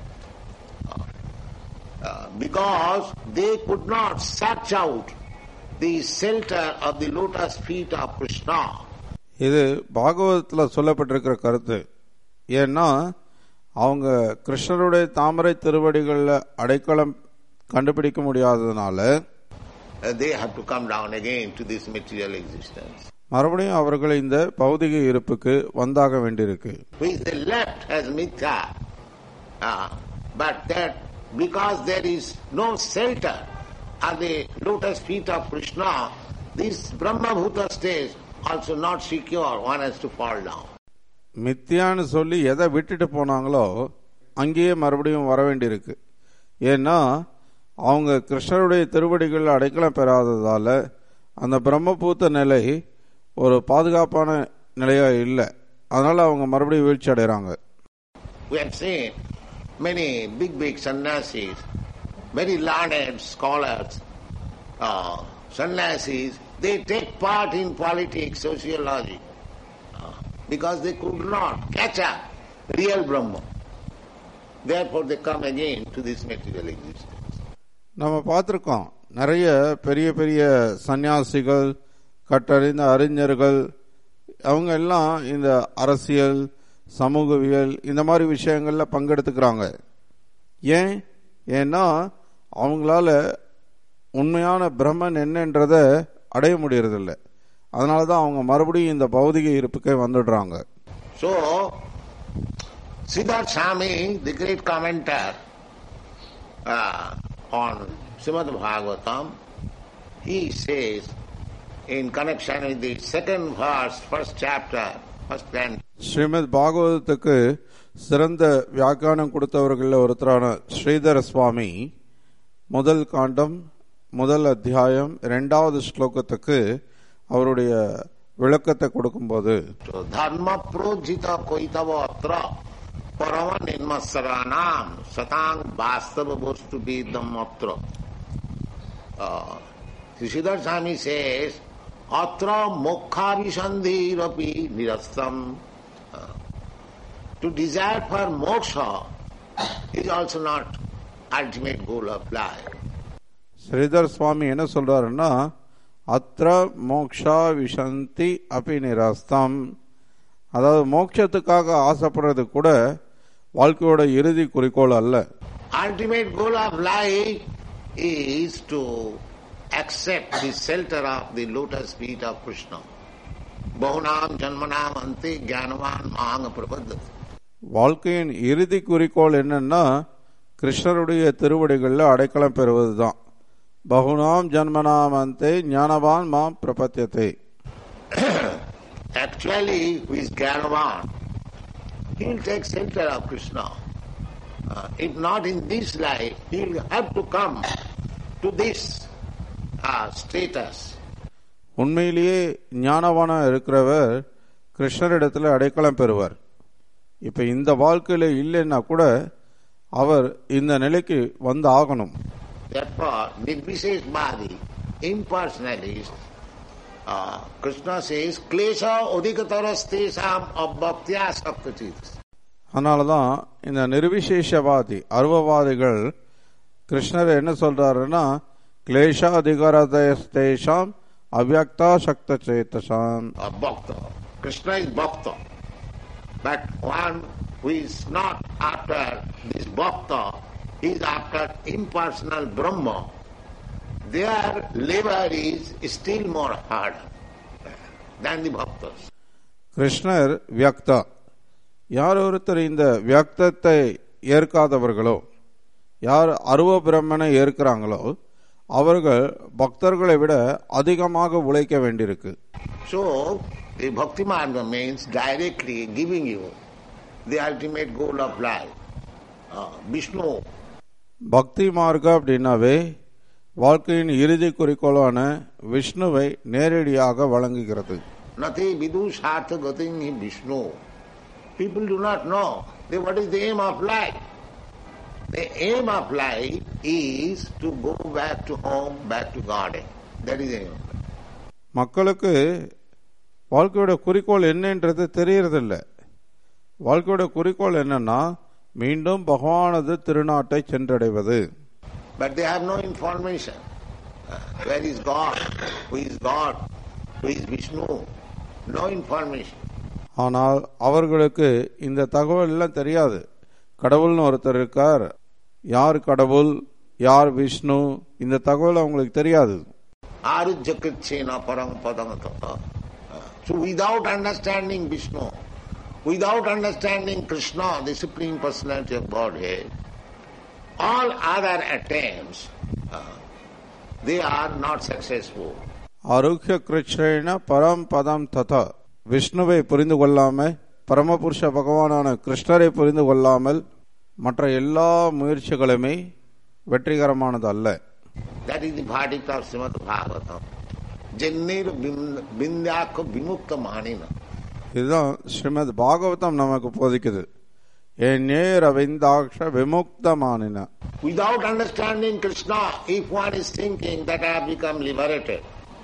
Speaker 3: Uh, because they could not search out the shelter of the lotus feet of Krishna.
Speaker 1: இது பாகவதத்தில் சொல்லப்பட்டிருக்கிற கருத்து ஏன்னா அவங்க கிருஷ்ணருடைய தாமரை திருவடிகளில் அடைக்கலம் கண்டுபிடிக்க முடியாததுனால
Speaker 3: Uh, they have to come down again to this material existence.
Speaker 1: மறுபடியும் அவர்கள் இந்த பௌதிக இருப்புக்கு வந்தாக வேண்டியிருக்கு
Speaker 3: which they left as mithya. Uh, but that because there is no shelter at the lotus feet of Krishna, this Brahma Bhuta stage also not secure, one has to fall down.
Speaker 1: மித்தியான்னு சொல்லி எதை விட்டுட்டு போனாங்களோ அங்கேயே மறுபடியும் வர வேண்டியிருக்கு ஏன்னா அவங்க கிருஷ்ணருடைய திருவடிகள் அடைக்கலம் பெறாததால அந்த பிரம்மபூத்த நிலை ஒரு பாதுகாப்பான நிலையா இல்லை அதனால அவங்க மறுபடியும் வீழ்ச்சி அடைகிறாங்க
Speaker 3: We have seen many big, big sannyasis, very learned scholars, uh, sannyasis, they take part in politics, sociology, uh, because they could not catch up real Brahma. Therefore they come again to this material existence.
Speaker 1: நம்ம பார்த்துருக்கோம் நிறைய பெரிய பெரிய சந்நியாசிகள் கட்டறிந்த அறிஞர்கள் அவங்க எல்லாம் இந்த அரசியல் சமூகவியல் இந்த மாதிரி விஷயங்கள்ல பங்கெடுத்துக்கிறாங்க ஏன் ஏன்னா அவங்களால உண்மையான பிரம்மன் என்னன்றத அடைய முடியறதில்ல அதனால தான் அவங்க மறுபடியும் இந்த பௌதிக இருப்புக்கே வந்துடுறாங்க
Speaker 3: So, Siddharth Swami, the great commentator uh, on Srimad Bhagavatam, he says in connection with the second verse, first chapter, first canto,
Speaker 1: Srimad பாகவதத்துக்கு சிறந்த வியாக்கியானம் கொடுத்தவர்களில் ஒருத்தரான ஸ்ரீதர சுவாமி முதல் காண்டம் முதல் அத்தியாயம் இரண்டாவது ஸ்லோகத்துக்கு அவருடைய விளக்கத்தை கொடுக்கும்போது
Speaker 3: So, dharma projita koitava atra parama nirmasaranam satang vastava bostu vidam atra. Uh, Siddharth Swami says, atra mokha visandhirapi nirastam. Uh, to desire for moksha is also not ultimate goal of life.
Speaker 1: Sridhar சுவாமி என்ன சொல்றாருன்னா அத்திர மோக்ஷா விஷந்தி அபி நிராஸ்தம் அதாவது மோட்சத்துக்காக ஆசைப்படுறது கூட வாழ்க்கையோட இறுதி குறிக்கோள் அல்ல
Speaker 3: Ultimate goal of life is to accept the shelter of the lotus feet of Krishna. Bahunam janmanam ante jnanavan mahanga prabhaddati.
Speaker 1: வாழ்க்கையின் இறுதி குறிக்கோள் என்னன்னா கிருஷ்ணருடைய திருவடிகளில் அடைக்கலம் பெறுவதுதான் பகுனாம் ஜன்மனாம் அந்தே ஞானவான் மாம் பிரபத்தியத்தை
Speaker 3: Actually, who is Jnanavan, he will take shelter of Krishna. Uh, if not in this life, he will have to come to this uh, status.
Speaker 1: உண்மையிலேயே ஞானவானா இருக்கிறவர் கிருஷ்ணரிடத்துல அடைக்கலம் பெறுவார் இப்ப இந்த வாழ்க்கையில இல்லைன்னா கூட அவர் இந்த நிலைக்கு வந்து ஆகணும்
Speaker 3: Therefore, Nirvishesh Bhadi, impersonalist, uh, Krishna says, Klesha odikatarastesam abbhaktya saptachit.
Speaker 1: அதனாலதான் இந்த நிர்விசேஷவாதி அருவவாதிகள் கிருஷ்ணர் என்ன சொல்றாருன்னா கிளேஷாதிகாரதேஷாம் அவ்யக்தா சக்த சேத்தசாம்
Speaker 3: A bhakta. Krishna is bhakta. But one who is not after this bhakta, he is after impersonal Brahma. Their labor is still more hard than the bhaktas.
Speaker 1: கிருஷ்ணர் வியக்தா யார் ஒருத்தர் இந்த வியக்தத்தை ஏற்காதவர்களோ யார் அருவ பிரம்மனை ஏற்கிறாங்களோ அவர்கள் பக்தர்களை விட அதிகமாக உழைக்க வேண்டியிருக்கு
Speaker 3: So, the Bhakti Marga means directly giving you the ultimate goal of life. Uh, Vishnu,
Speaker 1: பக்தி மார்க்க அப்படின்னாவே வாழ்க்கையின் இறுதி குறிக்கோளான விஷ்ணுவை நேரடியாக வழங்குகிறது
Speaker 3: Nati vidu sartha gating hi Vishnu. People do not know they, what is the aim of life. The aim of life is to go back to home, back to garden. That is the aim.
Speaker 1: மக்களுக்கு வாழ்க்கையோட குறிக்கோள் என்னன்றது தெரியறதில்ல வாழ்க்கையோட குறிக்கோள் என்னன்னா மீண்டும் பகவானது திருநாட்டை சென்றடைவது
Speaker 3: But they have no information. Uh, Where is God? Who is God? Who is Vishnu? No information.
Speaker 1: ஆனால் அவர்களுக்கு இந்த தகவல் எல்லாம் தெரியாது கடவுள்னு ஒருத்தர் இருக்கார் யார் கடவுள் யார் விஷ்ணு இந்த தகவல் அவங்களுக்கு தெரியாது
Speaker 3: Arujyakritsena parang padang tata. Uh, So without understanding Vishnu, without understanding Krishna, the Supreme Personality of Godhead, all other attempts, uh, they are not successful.
Speaker 1: ஆரோக்கிய கிருஷ்ண பரம் பதம் ததா விஷ்ணுவை புரிந்து கொள்ளாம பரமபுருஷ பகவானான கிருஷ்ணரை புரிந்து கொள்ளாமல் மற்ற எல்லா முயற்சிகளுமே வெற்றிகரமானது அல்ல
Speaker 3: That is the verdict of Srimad Bhagavatam. Jennir bindyaka vimukta manina.
Speaker 1: இதுதான் ஸ்ரீமத் பாகவதம் நமக்கு போதிக்குது என் நேர் அவிந்தாட்ச விமுக்தமானின
Speaker 3: Without understanding Krishna, if one is thinking that I have become liberated,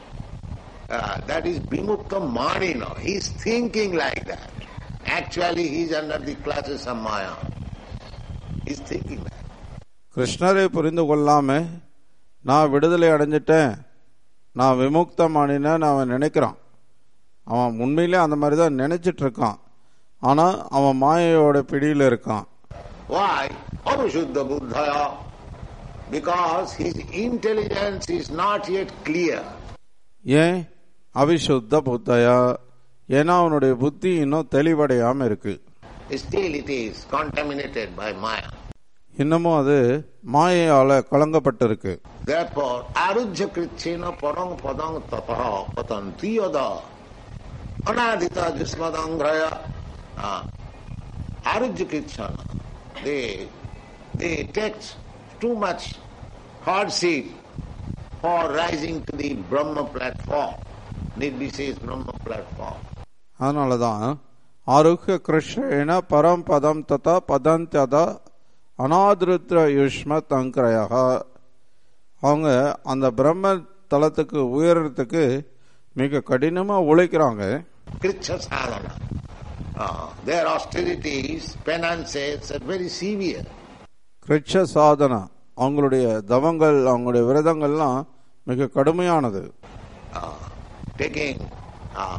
Speaker 3: uh, that is Vimukta Manina. He is thinking like that. Actually, he is under the clutches of Maya. He is thinking that.
Speaker 1: கிருஷ்ணரை புரிந்து கொள்ளாம நான் விடுதலை அடைஞ்சிட்டேன் நான் விமுக்தமானினேன்னு அவன் நினைக்கிறான் அவன் உண்மையிலே அந்த மாதிரி தான் நினைச்சிட்டு இருக்கான் ஆனா அவன் மாயையோட பிடியில இருக்கான்
Speaker 3: Why? Avashuddha Buddhaya. Because his intelligence is not yet clear.
Speaker 1: ஏன் அவிசுத்த புத்தையா ஏன்னா அவனுடைய புத்தி இன்னும் தெளிவடையாம இருக்கு
Speaker 3: Still it is contaminated by Maya.
Speaker 1: இன்னமும் அது மாயையால கலங்கப்பட்டிருக்கு
Speaker 3: Therefore, arujya krichena parang padang tapaha patanti yada anadita jismadangraya uh, arujya krichena. They, they take too much hardship for rising to the Brahma platform, Nirvishes Brahma platform.
Speaker 1: அதனாலதான் ஆரோக்கிய கிருஷ்ண பரம் பதம் ததா பதந்ததா அநாதிருத்ர யுஷ்ம தங்கிரயாக அவங்க அந்த பிரம்ம தலத்துக்கு உயர்றதுக்கு மிக கடினமா உழைக்கிறாங்க
Speaker 3: Kricha sadhana. Uh, their austerities, penances are very severe.
Speaker 1: கிருட்ச Sadhana அவங்களுடைய தவங்கள் அவங்களுடைய விரதங்கள்லாம் மிக கடுமையானது
Speaker 3: uh, taking uh,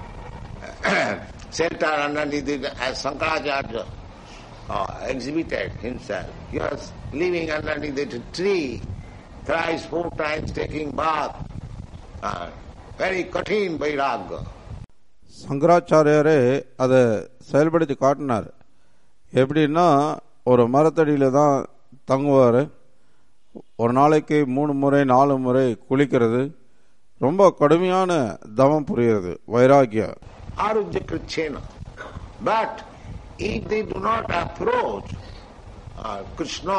Speaker 3: shelter underneath it as Sankaracharya uh, exhibited himself. He was living underneath a tree, thrice, four times taking bath. Uh, very கठिन vairagya.
Speaker 1: சங்கராச்சாரியாரே அதை செயல்படுத்தி காட்டினார் எப்படின்னா ஒரு மரத்தடியில தான் தங்குவார் ஒரு நாளைக்கு மூணு முறை நாலு முறை குளிக்கிறது ரொம்ப கடுமையான தவம் புரியுறது வைராகியா
Speaker 3: Arujya Krichena. But if they do not approach uh, Krishna,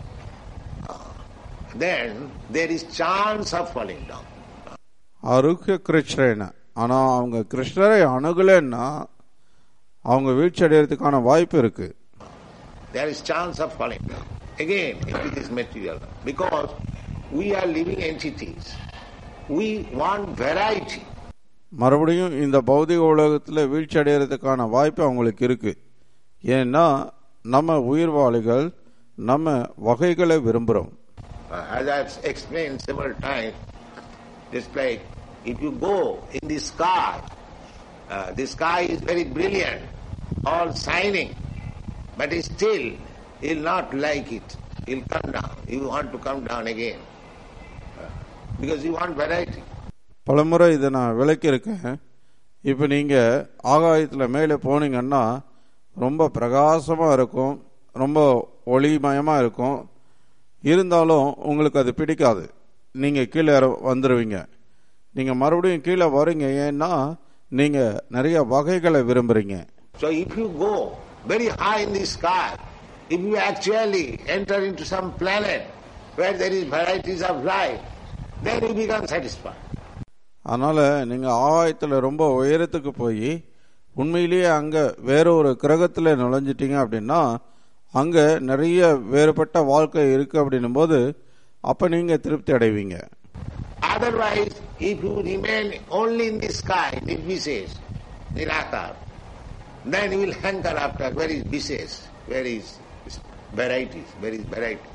Speaker 3: uh, then there is chance of falling down.
Speaker 1: ஆரோக்கிய கிருஷ்ணன ஆனா அவங்க கிருஷ்ணரை அணுகலைன்னா அவங்க வீழ்ச்சி அடையறதுக்கான வாய்ப்பு இருக்கு
Speaker 3: there is chance of falling down. Again, into this material. Because we are living entities. We want variety.
Speaker 1: மறுபடியும் இந்த பௌதிக உலகத்துல வீழ்ச்சி அடையறதுக்கான வாய்ப்பு அவங்களுக்கு இருக்கு ஏன்னா நம்ம உயிர்வாளிகள் நம்ம வகைகளை விரும்புறோம்
Speaker 3: Uh, as I've explained several times, just like if you go in the sky, uh, the sky is very brilliant, all shining, but still you'll not like it. You'll come down. You want to come down again. Uh, because you want variety.
Speaker 1: பலமுறை இதை நான் விளக்கியிருக்கேன் இப்போ நீங்க ஆகாயத்துல மேலே போனீங்கன்னா ரொம்ப பிரகாசமாக இருக்கும் ரொம்ப ஒளிமயமாக இருக்கும் இருந்தாலும் உங்களுக்கு அது பிடிக்காது நீங்கள் கீழே இற- வந்துடுவீங்க நீங்கள் மறுபடியும் கீழே வரீங்க ஏன்னா நீங்கள் நிறைய வகைகளை விரும்புகிறீங்க
Speaker 3: So if you go very high in the sky, if you actually enter into some planet where there is varieties of life, then you become satisfied.
Speaker 1: அதனால் நீங்கள் ஆகாயத்தில் ரொம்ப உயரத்துக்கு போய் உண்மையிலேயே அங்கே வேற ஒரு கிரகத்தில் நுழைஞ்சிட்டீங்க அப்படின்னா அங்கே நிறைய வேறுபட்ட வாழ்க்கை இருக்குது அப்படின்னும் போது அப்போ நீங்கள் திருப்தி அடைவீங்க
Speaker 3: Otherwise, if you remain only in the sky, Nirvises, Nirakar, then you will hanker after where is Vises, where is varieties, where is variety.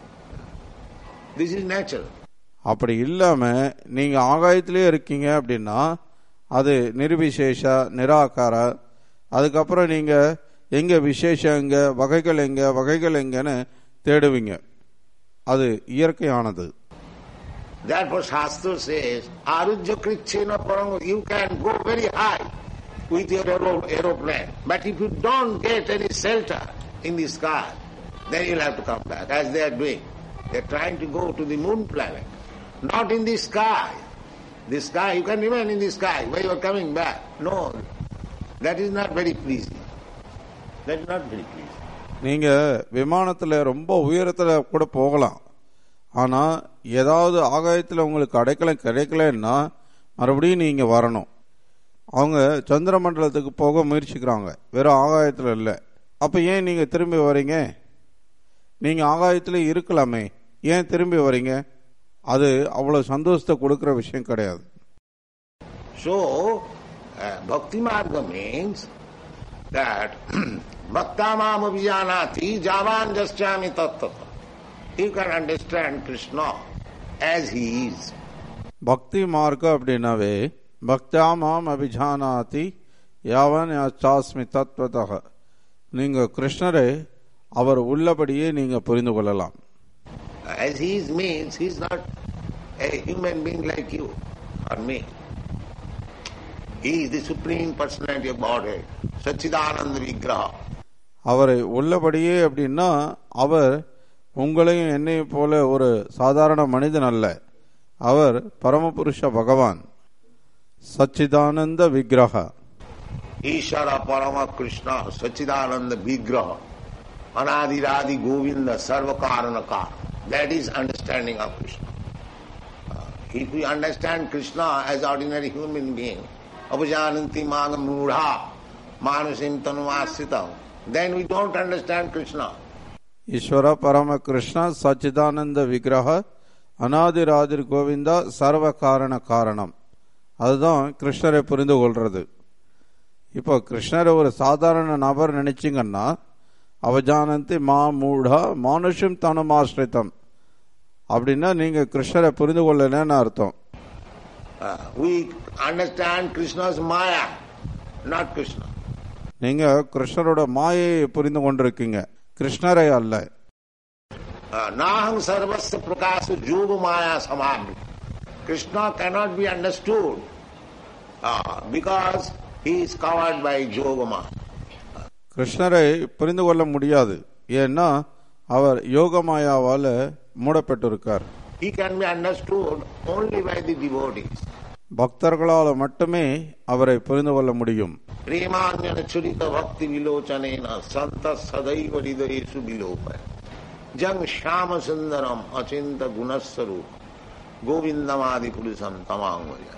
Speaker 3: This is natural.
Speaker 1: அப்படி இல்லாமல் நீங்கள் ஆகாயத்திலே இருக்கீங்க அப்படின்னா அது நிர்விசேஷ நிராகார அதுக்கப்புறம் நீங்கள் எங்கே விசேஷம் எங்கே வகைகள் எங்கே வகைகள் எங்கன்னு தேடுவீங்க அது இயற்கையானது
Speaker 3: Therefore Shastra says, Arujya Krichena Parang, you can go very high with your aero- aeroplane. But if you don't get any shelter in the sky, then you'll have to come back, as they are doing. They're trying to go to the moon planet. Not in the sky. The sky, you can remain in the sky where you are coming back. No, that is not very pleasing. That is not very pleasing.
Speaker 1: நீங்கள் விமானத்தில் ரொம்ப உயரத்தில் கூட போகலாம் ஆனால் ஏதாவது ஆகாயத்தில் உங்களுக்கு அடைக்கலம் கிடைக்கலன்னா மறுபடியும் நீங்கள் வரணும் அவங்க சந்திர மண்டலத்துக்கு போக முயற்சிக்கிறாங்க வெறும் ஆகாயத்தில் இல்லை அப்போ ஏன் நீங்கள் திரும்பி வரீங்க நீங்கள் ஆகாயத்தில் இருக்கலாமே ஏன் திரும்பி வரீங்க அது அவ்வளோ சந்தோஷத்தை கொடுக்குற விஷயம் கிடையாது
Speaker 3: So, uh, Bhakti Marga means that Bhaktamam Abhijanati Javan Jasyami Tattva. You can understand Krishna as he is.
Speaker 1: பக்தி மார்க்கம் அப்படின்னாவே பக்தியாமாம் அபிஜானாதி யாவன் யாச்சாஸ்மி தத்வதக நீங்கள் கிருஷ்ணரை அவர் உள்ளபடியே நீங்கள் புரிந்து கொள்ளலாம்
Speaker 3: As he is means he is not a human being like you or me. He is the Supreme Personality of Godhead, Sachidananda Vigraha.
Speaker 1: அவரை உள்ளபடியே அப்படின்னா அவர் உங்களையும் என்னையும் போல ஒரு சாதாரண மனிதன் அல்ல அவர் பரமபுருஷ பகவான் சச்சிதானந்த விக்கிரக
Speaker 3: Ishara Parama Krishna, Sachidananda Vigraha, Anadiradi Govinda, Sarvakaranaka. That is understanding of Krishna. Uh, if we understand Krishna as ordinary human being, Apajananti Maga Mudha, Manasim Tanuvasitam, then we don't understand Krishna.
Speaker 1: ஈஸ்வர பரம கிருஷ்ண சச்சிதானந்த விக்கிரக அனாதிராதிர் கோவிந்தா சர்வ காரண காரணம் அதுதான் கிருஷ்ணரை புரிந்து கொள்றது இப்போ கிருஷ்ணரை ஒரு சாதாரண நபர் நினைச்சிங்கன்னா அவஜானந்தி மா மூடா மானுஷம் தனுமாஸ்ரிதம் அப்படின்னா நீங்க கிருஷ்ணரை புரிந்து கொள்ளலன்னு அர்த்தம்
Speaker 3: Uh, we understand Krishna's Maya, not Krishna.
Speaker 1: நீங்க கிருஷ்ணரோட மாயையை புரிந்து கொண்டிருக்கீங்க கிருஷ்ணரை அல்ல
Speaker 3: Uh, Naham sarvasya prakasa yoga maya samabhi. Krishna cannot be understood uh, because he is covered by yoga maya.
Speaker 1: கிருஷ்ணரை புரிந்து கொள்ள முடியாது ஏன்னா அவர் யோகமாயாவால மூடப்பட்டிருக்கார்
Speaker 3: He can be understood only by the devotees.
Speaker 1: பக்தர்களால் மட்டுமே அவரை புரிந்து கொள்ள முடியும்
Speaker 3: Premanyana churita bhakti vilochanena santa sadaiva hridayesu vilopaya. Jang shama sundaram achinta gunassaru govindamadi purusam tamangvaya.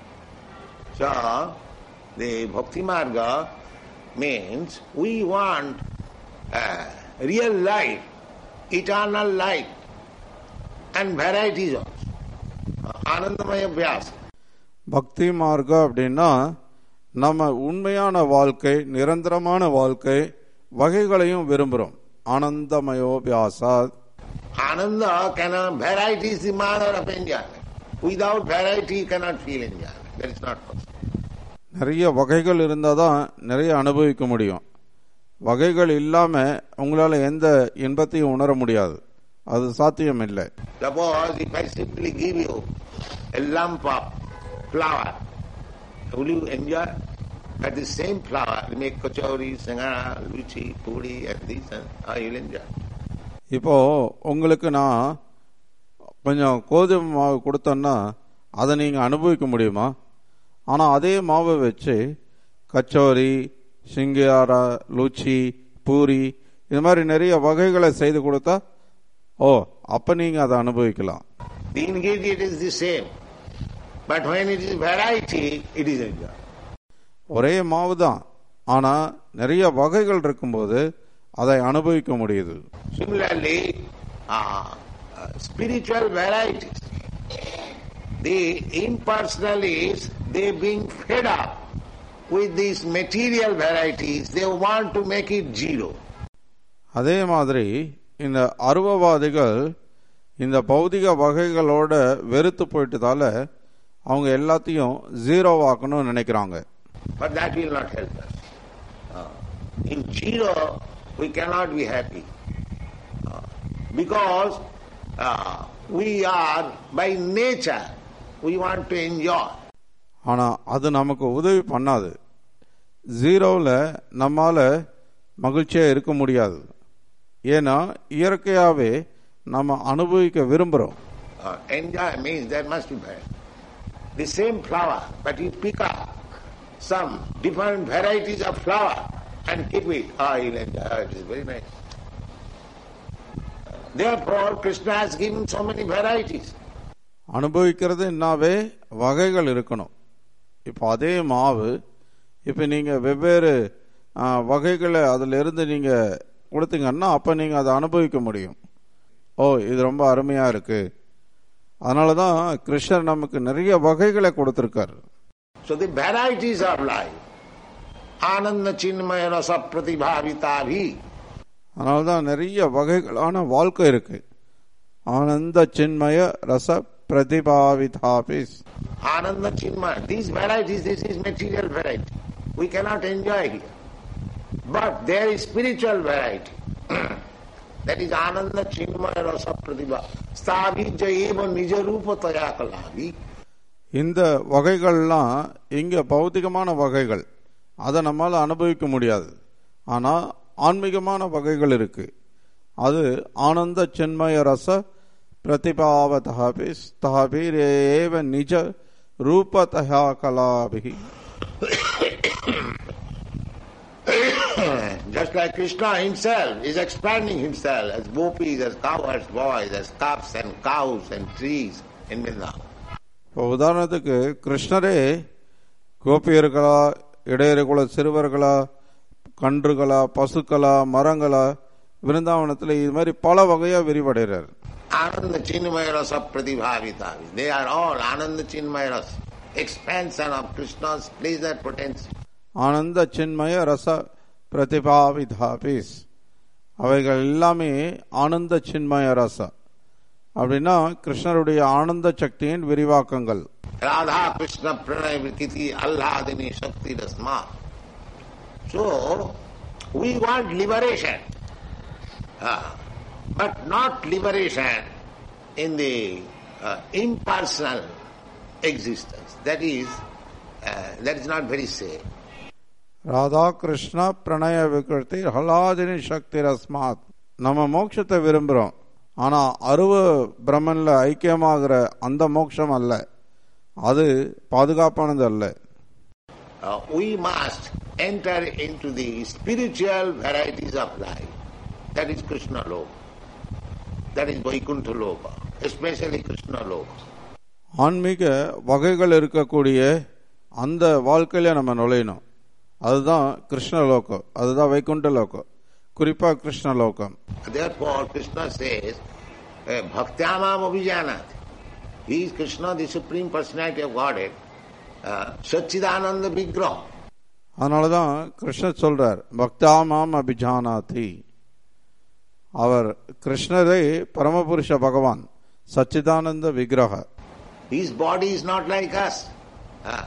Speaker 3: So, the bhakti marga means we want uh, real life, eternal life, and varieties also. Anandamaya vyasa.
Speaker 1: பக்தி மார்க்கம் அப்படின்னா நம்ம உண்மையான வாழ்க்கை நிரந்தரமான வாழ்க்கை வகைகளையும் விரும்புகிறோம் ஆனந்தமயோபியாசா
Speaker 3: Ananda cannot, variety is the mother of enjoyment. Without variety, you cannot feel enjoyment. That is not possible.
Speaker 1: நிறைய வகைகள் இருந்தால் தான் நிறைய அனுபவிக்க முடியும் வகைகள் இல்லாமல் உங்களால் எந்த இன்பத்தையும் உணர முடியாது அது சாத்தியம் இல்லை
Speaker 3: Suppose if I simply give you a lump of flour, will you enjoy? At the same flour, you make kachori, sangara, luchi, puri, and this, and ah, you'll enjoy.
Speaker 1: இப்போ உங்களுக்கு நான் கொஞ்சம் கோதுமை மாவு கொடுத்தேன்னா அதை நீங்கள் அனுபவிக்க முடியுமா ஆனால் அதே மாவை வச்சு கச்சோரி சிங்கியாரா லூச்சி பூரி இது மாதிரி நிறைய வகைகளை செய்து கொடுத்தா ஓ அப்போ நீங்கள் அதை அனுபவிக்கலாம்
Speaker 3: The ingredient is the same. But when it is variety, it is enjoyed.
Speaker 1: ஒரே மாவு தான் ஆனால் நிறைய வகைகள் இருக்கும்போது அதை அனுபவிக்க முடியுது
Speaker 3: Similarly, uh, uh, spiritual varieties. The impersonalists, they being fed up with these material varieties, they want to make it zero.
Speaker 1: அதே மாதிரி இந்த அருவவாதிகள் இந்த பௌதிக வகைகளோட வெறுத்து போயிட்டதால அவங்க எல்லாத்தையும் ஜீரோவாக்கணும்னு நினைக்கிறாங்க
Speaker 3: But that will not help us. Uh, in zero, we cannot be happy. Uh, because uh, we are, by nature, we want to enjoy.
Speaker 1: ஆனா அது நமக்கு உதவி பண்ணாது ஜீரோவில் நம்மால மகிழ்ச்சியா இருக்க முடியாது ஏன்னா இயற்கையாவே நம்ம அனுபவிக்க விரும்புறோம்
Speaker 3: Uh, enjoy means there must be variety. The same flower, but you pick up some different varieties of flower and keep it. Ah, you'll enjoy. Ah, it is very nice. Therefore, Krishna has given so many varieties.
Speaker 1: அனுபவிக்கிறது என்னாவே வகைகள் இருக்கணும் இப்போ அதே மாவு இப்போ நீங்கள் வெவ்வேறு ஆ, வகைகளை அதில் இருந்து நீங்கள் கொடுத்தீங்கன்னா அப்போ நீங்கள் அதை அனுபவிக்க முடியும் ஓ இது ரொம்ப அருமையாக இருக்கு அதனால தான் கிருஷ்ணர் நமக்கு நிறைய வகைகளை கொடுத்துருக்காரு
Speaker 3: So the varieties of life, Ananda Chinmaya Rasa Pratibhavita
Speaker 1: அதனால தான் நிறைய வகைகளான வாழ்க்கை இருக்கு ஆனந்த சின்மய ரச பிரதிபாவிதாபிஸ்
Speaker 3: Ananda Chinmaya. These varieties, this is material variety. We cannot enjoy here. But there is spiritual variety. that is Ananda Chinmaya Rasa Pratibha. Stavi Jayeva Nija Rupa Taya Kalavi.
Speaker 1: இந்த வகைகள்லாம் இங்க பௌத்திகமான வகைகள் அதை நம்மால அனுபவிக்க முடியாது ஆனா ஆன்மீகமான வகைகள் இருக்கு அது ஆனந்த சின்மய ரச பிரதிபாவதாபி ஸ்தாபிரேவ நிஜ ரூபதயா கலாபிகி
Speaker 3: Just like Krishna himself is expanding himself as gopis, as cowherds boys, as calves and cows and trees in Vrindavan.
Speaker 1: இப்போ உதாரணத்துக்கு கிருஷ்ணரே கோபியர்களா இடையர்களா சிறுவர்களா கன்றுகளா பசுக்களா மரங்களா விருந்தாவனத்தில் இது மாதிரி பல வகையா விரிவடைகிறார்
Speaker 3: Ananda Chinmaya Rasa Pratibhavita. They are all Ananda Chinmaya Rasa. Expansion of Krishna's pleasure potential.
Speaker 1: ஆனந்த சின்மய ரச பிரதிபாவிதாபிஸ் அவைகள் எல்லாமே ஆனந்த சின்மய ரச அப்படின்னா கிருஷ்ணருடைய ஆனந்த சக்தியின் விரிவாக்கங்கள்
Speaker 3: Radha Krishna Pranay Vikiti Alladini Shakti Rasma. So, we want liberation. Ah, but not liberation in the uh, impersonal existence. That is, uh, that is not very safe.
Speaker 1: Radha Krishna பிரணய விகிருத்தி ஹலாதினி சக்தி ரஸ்மாத் நம்ம மோட்சத்தை விரும்புகிறோம் ஆனா அருவ பிரம்மன்ல ஐக்கியமாகிற அந்த மோட்சம் அல்ல அது பாதுகாப்பானது அல்ல
Speaker 3: Uh, we must enter into the spiritual varieties of life. That is Krishna Loka. That is Vaikuntha Loka, especially Krishna Loka.
Speaker 1: ஆன்மீக வகைகள் இருக்கக்கூடிய அந்த வாழ்க்கையில நம்ம நுழையணும் அதுதான் கிருஷ்ண லோகம் அதுதான் வைகுண்ட லோகம் குறிப்பா கிருஷ்ண லோகம்
Speaker 3: Therefore, Krishna says, eh, Bhaktyamam Abhijanat. He is Krishna, the Supreme Personality of Godhead, uh, Satchidananda Vigraha.
Speaker 1: அதனாலதான் கிருஷ்ணர் சொல்றார் பக்தாமாம் அபிஜானாதி அவர் கிருஷ்ணரே பரமபுருஷ பகவான் சச்சிதானந்த விக்கிரக
Speaker 3: His body is not like us. Ah.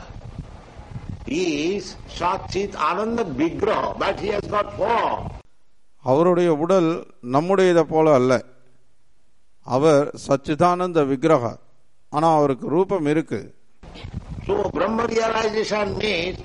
Speaker 3: He is Satchit Ananda Vigraha, but he has got form.
Speaker 1: அவருடைய உடல் நம்முடையதை போல அல்ல அவர் சச்சிதானந்த விக்கிரக ஆனா அவருக்கு ரூபம் இருக்கு
Speaker 3: So Brahma realization means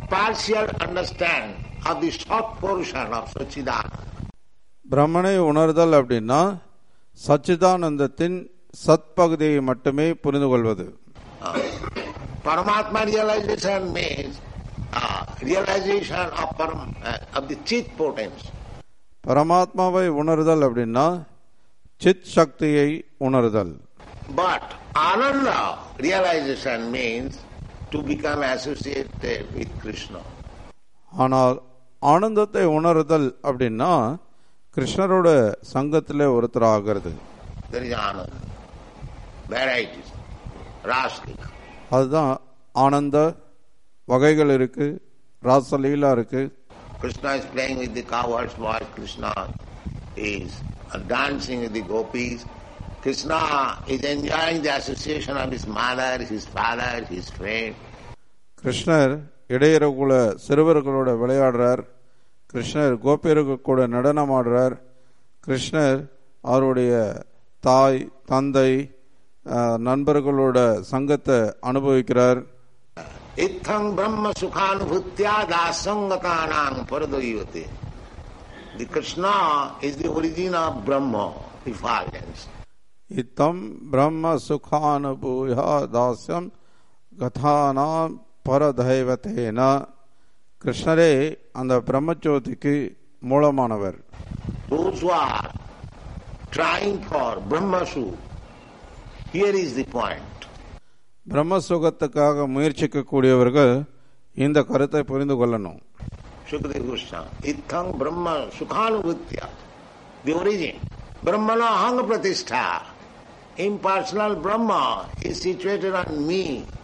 Speaker 3: partial understand of the short portion of Sachidananda.
Speaker 1: பிரம்மனை உணர்தல் அப்படின்னா சச்சிதானந்தத்தின் சத்பகுதியை மட்டுமே புரிந்து கொள்வது
Speaker 3: Uh, Paramatma realization means uh, realization of, param, uh, of the Chit potence.
Speaker 1: பரமாத்மாவை உணர்தல் அப்படின்னா சித் சக்தியை உணர்தல்
Speaker 3: But Ananda realization means to become associated with Krishna.
Speaker 1: ஆனால் ஆனந்தத்தை உணர்தல் அப்படின்னா கிருஷ்ணரோட சங்கத்திலே ஒருத்தர் ஆகிறது
Speaker 3: There is Ananda. Varieties. Raslika.
Speaker 1: அதுதான் ஆனந்த வகைகள் இருக்கு ராசலீலா இருக்கு
Speaker 3: Krishna is playing with the cowherd's voice. Krishna is dancing with the gopis. Krishna is enjoying the association of his mother, his father, his friend.
Speaker 1: கிருஷ்ணர் இடையரகுல சிறுவர்களோட விளையாடுறார் கிருஷ்ணர் கோபியர்கள் கூட நடனம் ஆடுறார் கிருஷ்ணர் அவருடைய தாய் தந்தை அஹ், நண்பர்களோட சங்கத்தை அனுபவிக்கிறார்
Speaker 3: Itham brahma sukhanubhutya dasangatanang paradoyate. The Krishna is the origin of Brahma, effulgence.
Speaker 1: இத்தம் பிரம்ம சுகானுபூயா தாஸ்யம் கதானாம் பரதைவத்தேன கிருஷ்ணரே அந்த பிரம்மஜோதிக்கு மூலமானவர்
Speaker 3: Those who are trying for Brahma Sukh, here is the point.
Speaker 1: பிரம்ம சுகத்துக்காக முயற்சிக்கக்கூடியவர்கள் இந்த கருத்தை புரிந்து கொள்ளணும்
Speaker 3: Sukadeva Goswami. Itham Brahma Sukhanubhutya. The origin. Brahmana Ahanga Pratishtha. Impersonal Brahma is situated on me.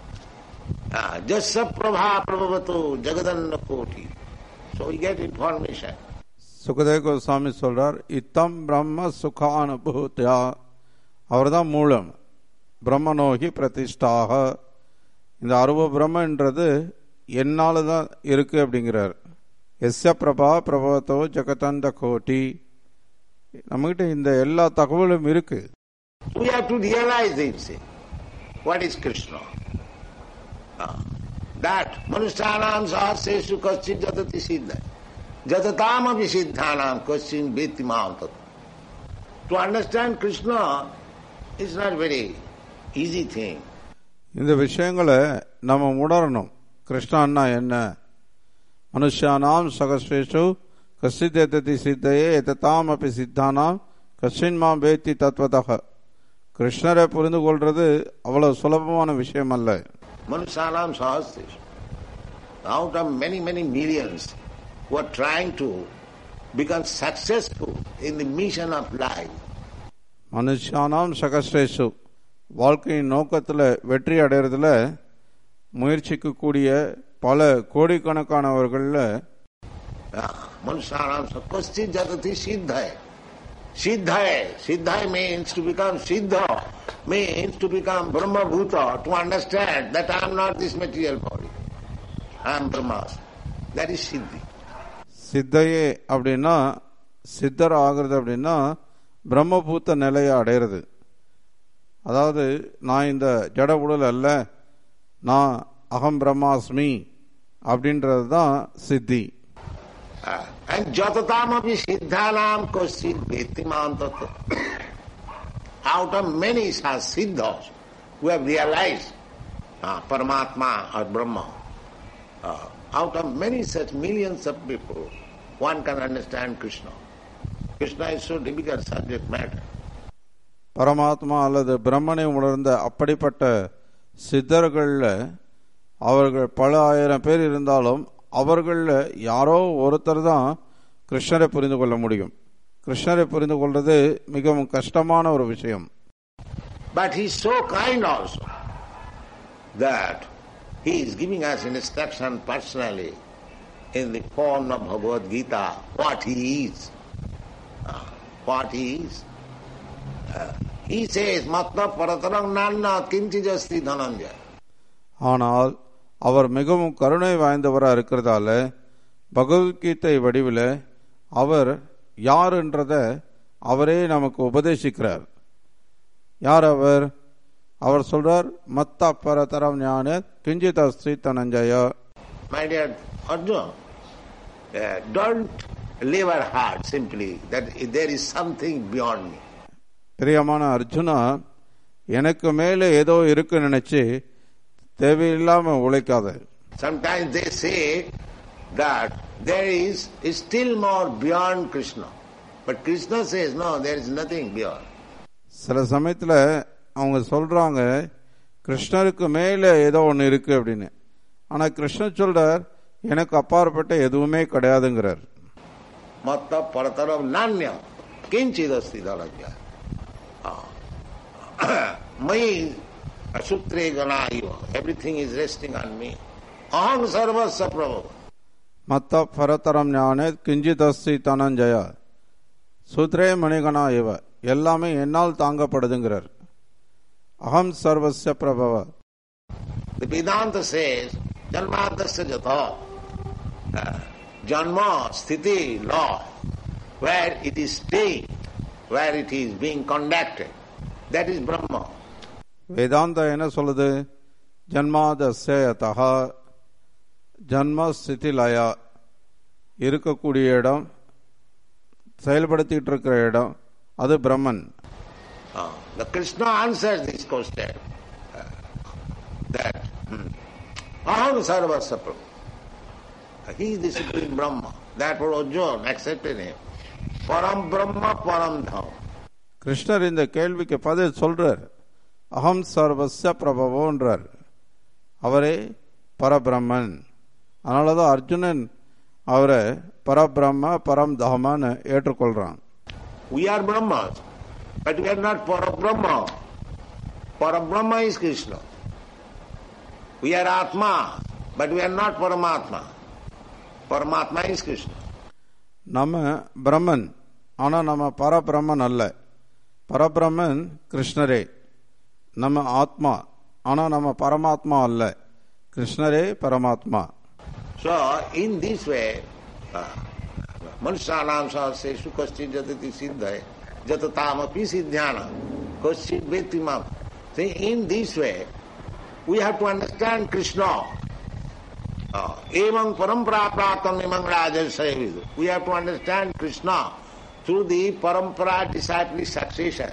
Speaker 3: Ah, Jasa Prabha Prabhavato Jagadanna Koti. So we get information.
Speaker 1: Sukadeva Goswami சொல்றார் இத்தம் பிரம்ம சுகானுபூத்தியா அவர்தான் மூலம் பிரம்மனோகி பிரதிஷ்டாக இந்த அருவ பிரம்மன்றது என்னால தான் இருக்கு அப்படிங்கிறார் எஸ்ய பிரபா பிரபவத்தோ ஜெகதந்த கோட்டி நம்மகிட்ட இந்த எல்லா தகவலும் இருக்கு
Speaker 3: We have to realize this. What is Krishna? Ah, That Manushanam sahaseshu kaschin jatati siddha. Jatatam api siddhanam kaschin veti maantat. To understand Krishna is not very easy thing.
Speaker 1: இந்த விஷயங்களை நம்ம உணரணும் கிருஷ்ணான்னா என்ன மனுஷானாம் சகஸ்ரேஷு கசித் எததி சித்தையே எதத்தாம் அப்படி சித்தானாம் கசின் மாம் வேத்தி தத்வதக கிருஷ்ணரை புரிந்து கொள்றது அவ்வளவு சுலபமான விஷயம் அல்ல
Speaker 3: Manushanam sahaseshu. Out of many, many millions who are trying to become successful in the mission of life,
Speaker 1: மனுஷானாம் சகஸ்ரேஷு வாழ்க்கையின் நோக்கத்தில் வெற்றி அடைறதுல முயற்சிக்கக்கூடிய பல கோடிக்கணக்கானவர்களில்
Speaker 3: Manusharam Sakasti Jatati Siddhaya. Siddhaya. Siddhaya means to become Siddha, means to become Brahma Bhuta, to understand that I am not this material body. I am Brahmas. That is Siddhi.
Speaker 1: சித்தையே அப்படின்னா சித்தர் ஆகிறது அப்படின்னா பிரம்மபூத்த நிலையை அடையிறது அதாவது நான் இந்த ஜட உடல் அல்ல நான் அகம் பிரம்மாஸ்மி அப்படின்றது தான் சித்தி
Speaker 3: Uh, and Jatatamapi Siddhanam Kosit Vetiman Tattva. Out of many such Siddhas who have realized uh, Paramatma or Brahma, uh, out of many such millions of people, one can understand Krishna. Krishna is so difficult subject matter.
Speaker 1: பரமாத்மா அல்லது பிரம்மனை உணர்ந்த அப்படிப்பட்ட சித்தர்களில் அவர்கள் பல ஆயிரம் பேர் இருந்தாலும் அவர்களில் யாரோ ஒருத்தர் தான் கிருஷ்ணரை புரிந்து கொள்ள முடியும் கிருஷ்ணரை புரிந்து கொள்வது மிகவும் கஷ்டமான ஒரு விஷயம்
Speaker 3: But he is so kind also that he is giving us instruction personally in the form of Bhagavad Gita what he is. Ah, what he is. Ah, he says, Matna paratarang nanna kinchijasti dhananjaya.
Speaker 1: ஆனால் அவர் மிகவும் கருணை வாய்ந்தவராக இருக்கிறதால பகவத்கீதை வடிவில் அவர் யார் என்றத அவரே நமக்கு உபதேசிக்கிறார் யார் அவர் அவர் சொல்றார் மத்த பரதரம் ஞான கிஞ்சித் அஸ்தி Dhananjaya
Speaker 3: My dear Arjuna, uh, don't labor hard simply that there is something beyond me.
Speaker 1: பிரியமான அர்ஜுனா எனக்கு மேலே ஏதோ இருக்கு நினைச்சு தேவையில்லாம உழைக்காத
Speaker 3: Sometimes they say that there is, is still more beyond Krishna. But Krishna says, no, there is nothing beyond.
Speaker 1: சில சமயத்துல அவங்க சொல்றாங்க கிருஷ்ணருக்கு மேல ஏதோ ஒன்று இருக்கு அப்படின்னு ஆனா கிருஷ்ணர் சொல்றார் எனக்கு அப்பாற்பட்ட எதுவுமே கிடையாதுங்கிறார்
Speaker 3: Matta parataram nanyam kinchidasti dhalajya. Mai sutre ganaiva. Everything is resting on me. Aham sarvasya prabhu.
Speaker 1: மத்த பரதரம் ஞானே கிஞ்சிதஸ்தி தனஞ்சய சுத்ரே மணிகணா இவ எல்லாமே என்னால் தாங்கப்படுதுங்கிறார் அகம் சர்வஸ்ய Prabhava
Speaker 3: The Vedanta says, Janmadasya jatha. Uh, Janma, sthiti, law. Where it is staying, where it is being conducted. That is Brahma.
Speaker 1: Vedanta என்ன சொல்லுது ஜன்மாதசேயதா ஜன்ம ஸ்திதி லயா இருக்கக்கூடிய இடம் செயல்படுத்திட்டு இருக்கிற இடம் அது பிரம்மன்
Speaker 3: Uh, the Krishna answers this question uh, that hmm, Aham Sarvasya Prabhu. Uh, He is the Supreme Brahma. Therefore Arjuna accepted him. Param Brahma Param Dham.
Speaker 1: கிருஷ்ணர் இந்த கேள்விக்கு பதில் சொல்றார் அகம் சர்வஸ்ய பிரபவோன்றார் அவரே பரபிரம்மன் அதனாலதான் அர்ஜுனன் அவரை பரபிரம்ம பரம் தமன்னு ஏற்றுக்கொள்றான்
Speaker 3: We are Brahmas, but we are not Parabrahma. Parabrahma is Krishna. We are Atma, but we are not Paramatma. Paramatma is Krishna.
Speaker 1: நம்ம பிரம்மன் ஆனா நம்ம பரபிரம்மன் அல்ல பரபிரம்மன் கிருஷ்ணரே நம்ம ஆத்மா ஆனா நம்ம பரமாத்மா அல்ல கிருஷ்ணரே பரமாத்மா
Speaker 3: So, in this way, uh, Manusyanam sahaseshu kaschit jatati siddhaya jatataamapi siddhyana kaschit vetimam. See, in this way, we have to understand Krishna. Uh, Evam parampara pratam imam rajasaya vidu. We have to understand Krishna through the parampara disciplic succession,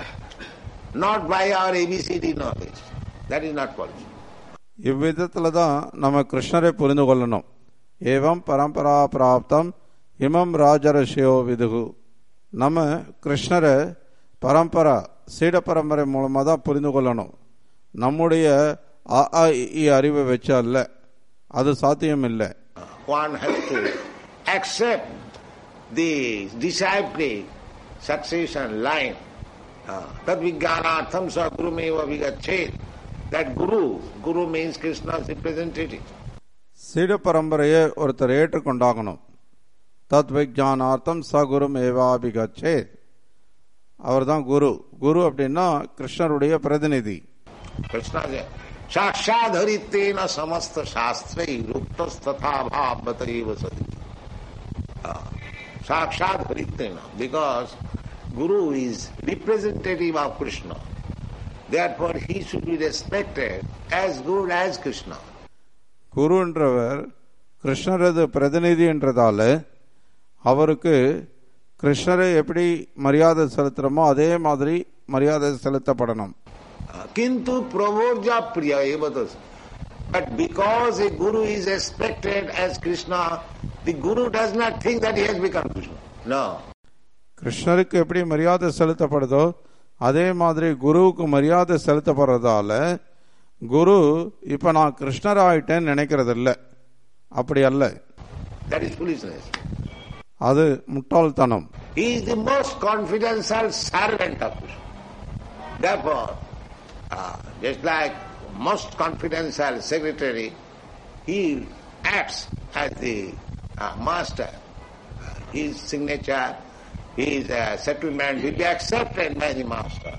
Speaker 3: not by our ABCD knowledge. That is not possible.
Speaker 1: இவ்விதத்துல தான் நம்ம கிருஷ்ணரை புரிந்து கொள்ளணும் ஏவம் பரம்பரா பிராப்தம் இமம் ராஜரஷியோ விதுகு நம்ம கிருஷ்ணரை பரம்பரா சீட பரம்பரை மூலமா தான் புரிந்து கொள்ளணும் நம்முடைய அ ஆ, இ, ஈ அறிவை வச்சு அல்ல அது சாத்தியம் இல்லை
Speaker 3: one has to accept the disciplic succession line. Uh, Tad vijnanatham sa guru meva vigachet. That guru, guru means Krishna's representative.
Speaker 1: சீட பரம்பரையை ஒருத்தர் ஏற்றுக்கொண்டாகணும் தத் விஜானார்த்தம் சகுரும் ஏவாபிகச்சே அவர் தான் குரு குரு அப்படின்னா கிருஷ்ணருடைய பிரதிநிதி
Speaker 3: Krishna says, Sakshadharitena samasta shastrai ruktas tatha bhavata sadi. Uh, Sakshadharitena, because Guru is representative of Krishna. Therefore he should be respected as good as Krishna.
Speaker 1: குருன்றவர் கிருஷ்ணரது பிரதிநிதின்றதால அவருக்கு கிருஷ்ணரை எப்படி மரியாதை செலுத்துறோமோ அதே மாதிரி மரியாதை செலுத்தப்படணும்
Speaker 3: Kintu pravorja priya evatas. But because a guru is respected as Krishna, the guru does not think that he has become Krishna. No.
Speaker 1: கிருஷ்ணருக்கு எப்படி மரியாதை செலுத்தப்படுதோ அதே மாதிரி குருவுக்கு மரியாதை செலுத்தப்படுறதால குரு இப்ப நான் கிருஷ்ணர் ஆயிட்டேன்னு நினைக்கிறது இல்ல அப்படி அல்ல
Speaker 3: That is foolishness.
Speaker 1: அது முட்டாள்தனம்
Speaker 3: He is the most confidential servant of Krishna. Therefore, uh, just like most confidential secretary, he acts as the uh, master. Uh, his signature, his uh, settlement will be accepted by the master.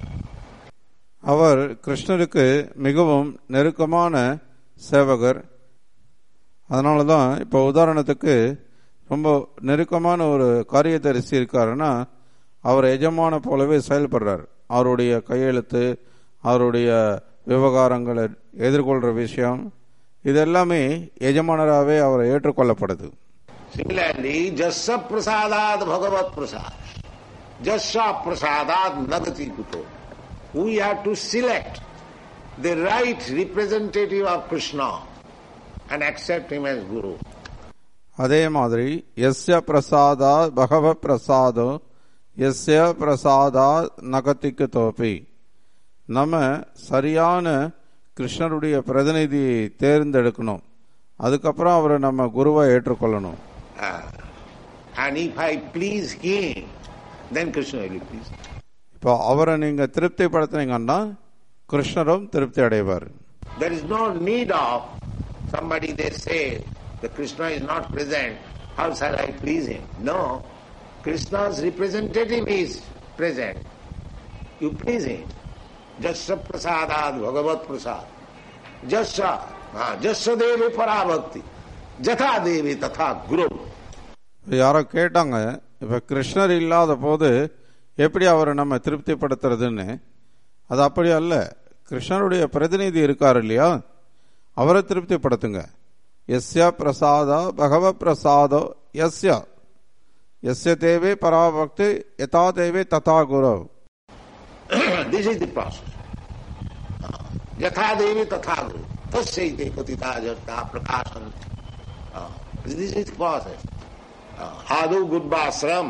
Speaker 1: அவர் கிருஷ்ணருக்கு மிகவும் நெருக்கமான சேவகர் அதனால தான் இப்போ உதாரணத்துக்கு ரொம்ப நெருக்கமான ஒரு காரியதரிசி இருக்காருன்னா அவர் எஜமான போலவே செயல்படுறார் அவருடைய கையெழுத்து அவருடைய விவகாரங்களை எதிர்கொள்கிற விஷயம் இதெல்லாமே எஜமானராகவே அவர் ஏற்றுக்கொள்ளப்படுது
Speaker 3: Similarly, Jasya Prasadat Bhagavat Prasad. Jasya Prasadat Nagati Kuto. We have to select the right representative of Krishna and accept him as Guru.
Speaker 1: அதே மாதிரி எஸ்ய பிரசாதா பகவ பிரசாதோ எஸ்ய பிரசாதா நகத்திக்கு தோப்பி நம்ம சரியான கிருஷ்ணருடைய பிரதிநிதியை தேர்ந்தெடுக்கணும் அதுக்கப்புறம் அவரை நம்ம குருவை ஏற்றுக்கொள்ளணும்
Speaker 3: Ah. and if I please him, then Krishna will be pleased.
Speaker 1: இப்போ அவரை நீங்க திருப்திப்படுத்தினீங்கன்னா கிருஷ்ணரும் திருப்தி அடைவார்
Speaker 3: There is no need of somebody they say the Krishna is not present, how shall I please him? No. Krishna's representative is present. You please him. Jasya prasadad bhagavat prasad. Jasya, ah, jasya devi parabhakti. Jatha devi tatha guru.
Speaker 1: யாரோ கேட்டாங்க இப்ப கிருஷ்ணர் இல்லாத போது எப்படி அவரை நம்ம திருப்திப்படுத்துறதுன்னு அது அப்படி அல்ல கிருஷ்ணருடைய பிரதிநிதி இருக்கார் இல்லையா அவரை திருப்திப்படுத்துங்க எஸ்யா பிரசாதா பகவ பிரசாதோ எஸ்யா எஸ்ய தேவே பராபக்தி யதா தேவே ததா குரு
Speaker 3: this is the process. Ah, Jatha devi tatha guru. Tasyaite patita jarta prakasam. Ah, This is the process. Ah, Adu Gudbasram.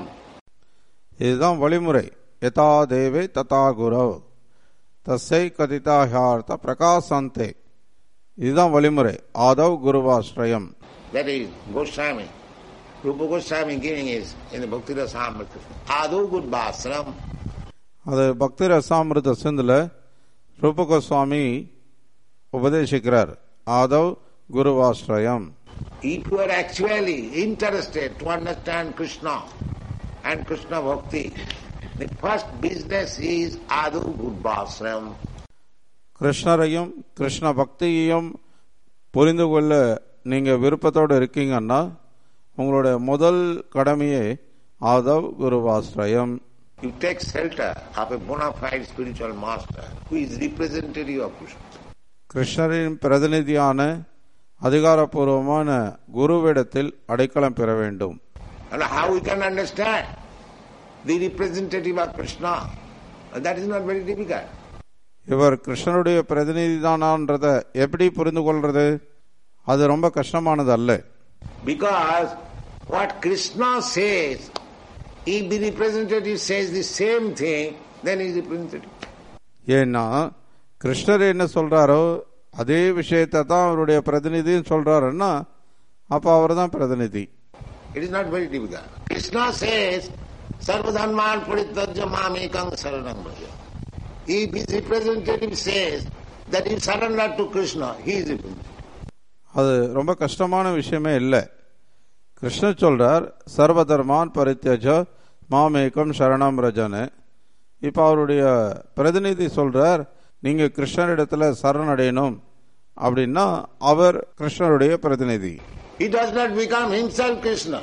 Speaker 1: இதுதான் வழிமுறை யதா தேவே ததா குரு தஸ்யை கதிதாஹார்த்த பிரகாசந்தே இதுதான் வழிமுறை Aadhav குருவாஸ்ரயம்
Speaker 3: That is Goswami. Rupa Goswami giving is in the Bhakti Rasamrita. Adu Gudbasram.
Speaker 1: அது பக்தி ரசாமிருத சிந்துல ரூப Goswami உபதேசிக்கிறார் Aadhav குருவாஸ்ரயம்
Speaker 3: If you are actually interested to understand Krishna and Krishna Bhakti, the first business is Adu Gudbasram.
Speaker 1: கிருஷ்ணரையும் Krishna பக்தியையும் புரிந்து கொள்ள நீங்க விருப்பத்தோடு இருக்கீங்கன்னா உங்களுடைய முதல் கடமையே Aadhav குருவாஸ்ரயம்
Speaker 3: You take shelter of a bona fide spiritual master who is representative of Krishna.
Speaker 1: கிருஷ்ணரின் பிரதிநிதியான அதிகாரப்பூர்வமான குருவிடத்தில் அடைக்கலம் பெற வேண்டும்
Speaker 3: And how we can understand the representative of Krishna? That is not very difficult.
Speaker 1: இவர் கிருஷ்ணருடைய பிரதிநிதி தானான்றத எப்படி புரிந்து கொள்றது அது ரொம்ப கஷ்டமானது அல்ல
Speaker 3: Because what Krishna says, if the representative says the same thing, then he is representative.
Speaker 1: ஏன்னா கிருஷ்ணர் என்ன சொல்றாரோ அதே விஷயத்தை தான் அவருடைய பிரதிநிதின்னு சொல்றாருன்னா அப்ப அவர் தான் பிரதிநிதி
Speaker 3: It is not very difficult. Krishna says, Sarvadharman paritajya mamekam saranam braja. If his representative says that he surrender to Krishna, he is representative.
Speaker 1: அது ரொம்ப கஷ்டமான விஷயமே இல்லை கிருஷ்ணர் சொல்றார் சர்வதர்மான் பரித்தியஜ மாமேகம் சரணம் ரஜன்னு இப்ப அவருடைய பிரதிநிதி சொல்றார் நீங்க கிருஷ்ணரிடத்துல சரணடையணும் அப்படின்னா அவர் கிருஷ்ணருடைய பிரதிநிதி
Speaker 3: He does not become himself Krishna.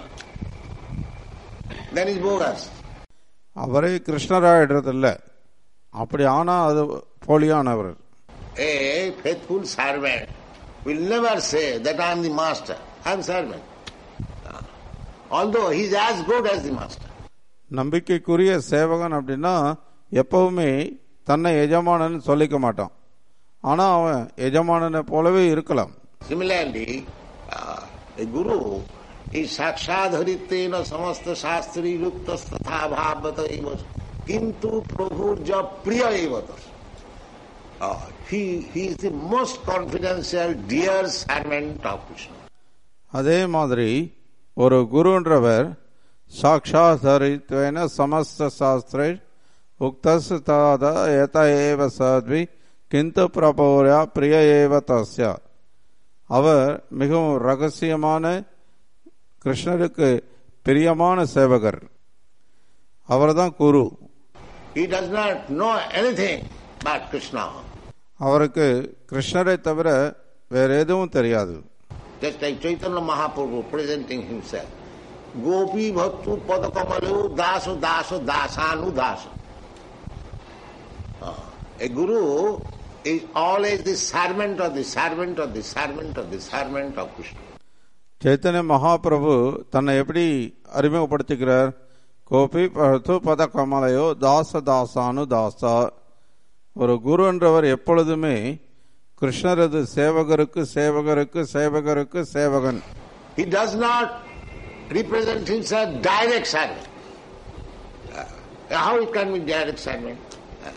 Speaker 3: Then is bogus.
Speaker 1: அவரே கிருஷ்ணராயிடுறதில்ல அப்படி ஆனா அது போலியானவர்
Speaker 3: A faithful servant will never say that I am the master. I am servant. Although he is as good as the master.
Speaker 1: நம்பிக்கைக்குரிய சேவகன் அப்படின்னா எப்பவுமே தன்னை எஜமானன் சொல்லிக்க மாட்டான் ஆனா அவன் எஜமானனை போலவே இருக்கலாம்
Speaker 3: Similarly, uh, a guru is sakshadharitena samasta shastri yuktas tatha bhavata eva kintu prabhurja priya eva tas. Uh, he, he is the most confidential, dear servant of Krishna.
Speaker 1: அதே மாதிரி ஒரு குருன்றவர் சாட்சாத்தரித்வேன சமஸ்த சாஸ்திரை உக்தஸ் தாத ஏத ஏவ சத்வி கிந்து பிரபோர்யா பிரிய ஏவ தஸ்ய அவர் மிகவும் ரகசியமான கிருஷ்ணருக்கு பிரியமான சேவகர் அவர்தான் குரு
Speaker 3: He does not know anything but Krishna.
Speaker 1: அவருக்கு கிருஷ்ணரை தவிர வேற எதுவும் தெரியாது
Speaker 3: Just like Chaitanya Mahaprabhu presenting himself. Gopi bhaktu padakamalu daso daso dasanu daso. Uh, A guru is always the servant of the servant of the servant of the servant of Krishna.
Speaker 1: Chaitanya Mahaprabhu தன்னை எப்படி அறிமுகப்படுத்திக்கிறார் கோபி பது பத கமலையோ தாச தாசானு தாசா ஒரு குரு என்றவர் எப்பொழுதுமே கிருஷ்ணரது சேவகருக்கு சேவகருக்கு சேவகருக்கு சேவகன்
Speaker 3: He does not represent himself direct servant. Uh, how it can be direct servant? Uh,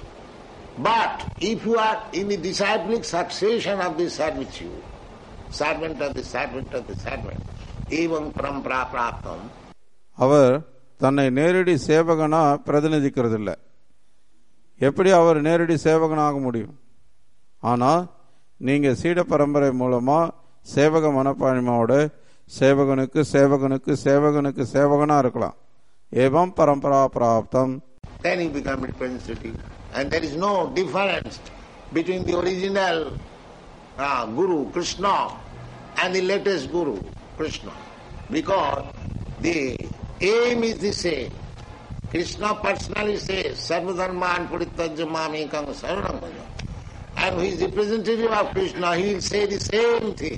Speaker 3: But if you are in the disciplic succession of the servitude, servant of the servant of the servant, evam parampara praptam,
Speaker 1: அவர் தன்னை நேரடி சேவகனா பிரதிநிதிக்கிறது இல்லை எப்படி அவர் நேரடி சேவகனாக முடியும் ஆனா நீங்க சீட பரம்பரை மூலமா சேவக மனப்பான்மையோட சேவகனுக்கு சேவகனுக்கு சேவகனுக்கு சேவகனா இருக்கலாம் ஏவம் பரம்பரா பிராப்தம்
Speaker 3: then you become representative. And there is no difference between the original uh, Guru, Krishna, and the latest Guru, Krishna. Because the aim is the same. Krishna personally says, Sarvadharman Puritajya Mamekam Saranam Bhaja." And who is representative of Krishna, he will say the same thing.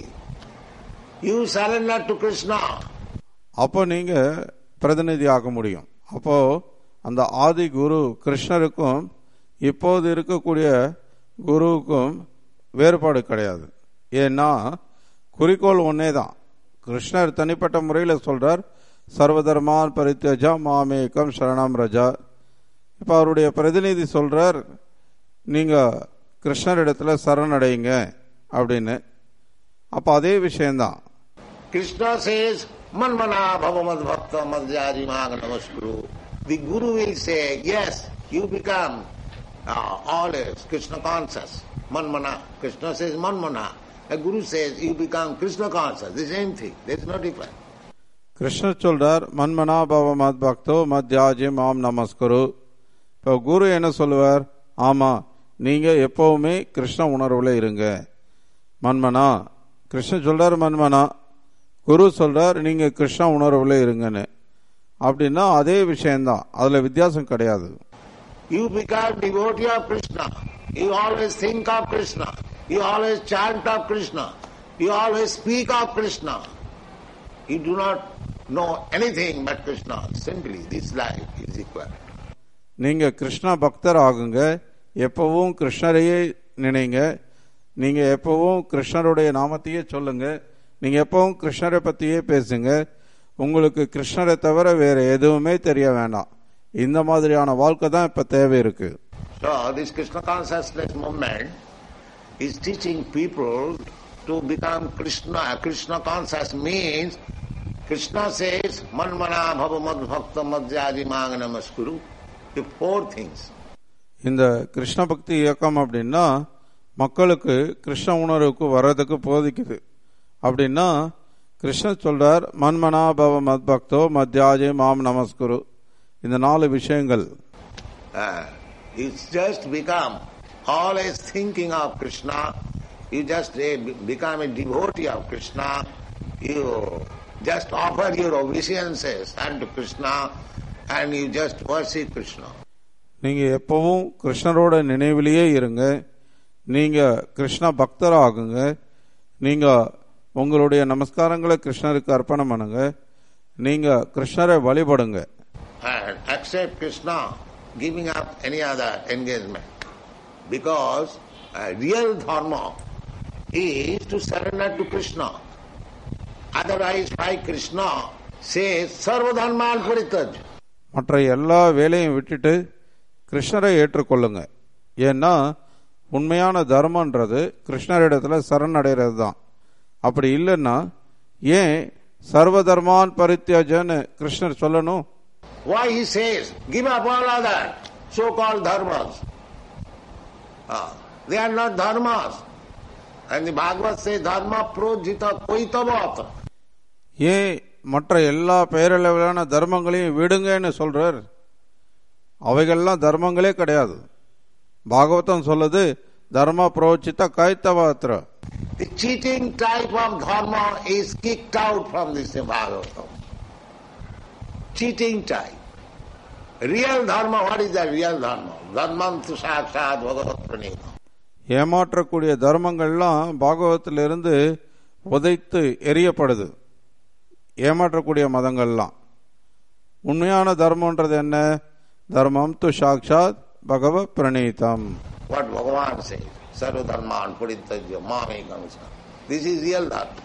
Speaker 3: You surrender to Krishna.
Speaker 1: அப்போ நீங்க பிரதிநிதி ஆக முடியும் அப்போ அந்த ஆதி குரு கிருஷ்ணருக்கும் இப்போது இருக்கக்கூடிய குருவுக்கும் வேறுபாடு கிடையாது ஏன்னா குறிக்கோள் ஒன்னே தான் கிருஷ்ணர் தனிப்பட்ட முறையில் சொல்றார் சர்வதர்மான் பரித்தஜா மாமேகம் சரணம் ரஜா இப்போ அவருடைய பிரதிநிதி சொல்றார் நீங்க கிருஷ்ணரிடத்துல சரணடையுங்க அப்படின்னு அப்போ அதே விஷயம்தான்
Speaker 3: Krishna says, Manmana bhavamad bhakta madhyari maga namaskuru. The Guru will say, yes, you become uh, always Krishna conscious. Manmana. Krishna says Manmana. The Guru says you become Krishna conscious. The same thing. There is no difference.
Speaker 1: கிருஷ்ணர் சொல்றார் மன்மனா பவ மத் பக்தோ மத்யாஜி மாம் நமஸ்குரு இப்போ குரு என்ன சொல்லுவார் ஆமா நீங்க எப்பவுமே கிருஷ்ண உணர்வுல இருங்க மன்மனா கிருஷ்ணன் சொல்றார் மன்மனா குரு சொல்றார் நீங்க கிருஷ்ண உணர்வுல இருங்கன்னு அப்படின்னா அதே விஷயம்தான் அதுல வித்தியாசம் கிடையாது
Speaker 3: You become devotee of Krishna. You always think of Krishna. You always chant of Krishna. You always speak of Krishna. You do not know anything but Krishna. Simply, this life is equal.
Speaker 1: நீங்க கிருஷ்ண பக்தர் ஆகுங்க எப்பவும் கிருஷ்ணரையே நினைங்க நீங்க எப்பவும் கிருஷ்ணருடைய நாமத்தையே சொல்லுங்க நீங்க எப்பவும் கிருஷ்ணரை பத்தியே பேசுங்க உங்களுக்கு கிருஷ்ணரை தவிர வேற எதுவுமே தெரிய வேண்டாம் இந்த மாதிரியான வாழ்க்கை தான் இப்ப தேவை இருக்கு
Speaker 3: So, this Krishna consciousness movement is teaching people to become Krishna. Krishna conscious means Krishna says, Manmana bhava mad bhakta madhyadi maga namaskuru. The four things.
Speaker 1: இந்த கிருஷ்ண பக்தி இயக்கம் அப்படின்னா மக்களுக்கு கிருஷ்ண உணர்வுக்கு வர்றதுக்கு போதிக்குது அப்படின்னா கிருஷ்ணர் சொல்றார் மன்மனா பவ மத் பக்தோ மத்யாஜி மாம் நமஸ்குரு இந்த நாலு விஷயங்கள்
Speaker 3: Uh, it's just become always thinking of Krishna. You just uh, be- become a devotee of Krishna. You just offer your obeisances unto Krishna and you just worship Krishna.
Speaker 1: நீங்க எப்பவும் கிருஷ்ணரோட நினைவிலேயே இருங்க நீங்க கிருஷ்ண பக்தர் ஆகுங்க நீங்க உங்களுடைய நமஸ்காரங்களை கிருஷ்ணருக்கு அர்ப்பணம் பண்ணுங்க நீங்க கிருஷ்ணரை வழிபடுங்க
Speaker 3: and accept Krishna giving up any other engagement. Because uh, real dharma is to surrender to Krishna. Otherwise, why Krishna says, Sarva dharman paritaj.
Speaker 1: மற்ற எல்லா வேலையும் விட்டுட்டு கிருஷ்ணரை ஏற்றுக்கொள்ளுங்க ஏன்னா உண்மையான தர்மன்றது கிருஷ்ணரிடத்துல சரணடைகிறது தான் அப்படி இல்லைன்னா ஏன் சர்வ தர்மான் பரித்தியஜன்னு கிருஷ்ணர் சொல்லணும்
Speaker 3: Why he says, give up all other so-called dharmas. Ah, they are not dharmas. And the Bhagavad says, dharma projita koitavat.
Speaker 1: ஏன் மற்ற எல்லா பெயரளவிலான தர்மங்களையும் விடுங்கன்னு சொல்றார் அவைகள்லாம் தர்மங்களே கிடையாது பாகவதம் சொல்லுது தர்ம புரோச்சித்த கைத்தவாத்திர
Speaker 3: The cheating type of dharma is kicked out from this Bhagavatam. Cheating type. Real dharma, what is the real dharma? Dharmam tu sakshat bhagavat pranima.
Speaker 1: ஏமாற்றக்கூடிய தர்மங்கள்லாம் பாகவத்திலிருந்து உதைத்து எரியப்படுது ஏமாற்றக்கூடிய மதங்கள்லாம் உண்மையான தர்மம்ன்றது என்ன தர்மம் து சாக்ஷாத் பகவ பிரணீதம்
Speaker 3: What Bhagavan says, Sarvadharman Puritajya Mamekam This is real dharma.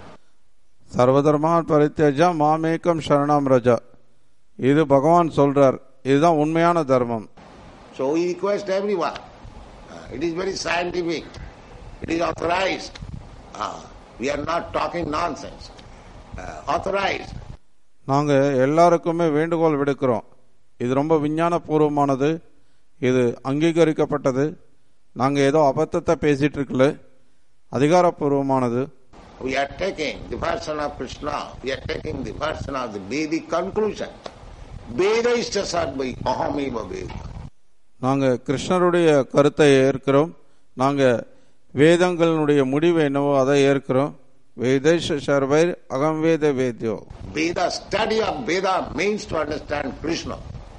Speaker 1: சர்வதர்மான் பரித்தேஜா மாமேக்கம் சரணம் ரஜா இது பகவான் சொல்றார் இதுதான் உண்மையான தர்மம்
Speaker 3: So we request everyone. Uh, it is very scientific. It is authorized. Uh, we are not talking nonsense. Uh, authorized.
Speaker 1: நாங்க எல்லாருக்குமே வேண்டுகோள் விடுக்கிறோம் இது ரொம்ப விஞ்ஞான பூர்வமானது இது அங்கீகரிக்கப்பட்டது நாங்க ஏதோ அபத்தத்தை பேசிட்டு இருக்கல அதிகாரப்பூர்வமானது
Speaker 3: We are taking the version of Krishna. We are taking the version of the Vedic conclusion. Veda is sarvai ahameva Veda.
Speaker 1: நாங்க கிருஷ்ணருடைய கருத்தை ஏற்கிறோம் நாங்க வேதங்களினுடைய முடிவு என்னவோ அதை ஏற்கிறோம் வேதேஷ சர்வைர் அகம் வேத வேத்யோ
Speaker 3: Veda, study of Veda means to understand Krishna.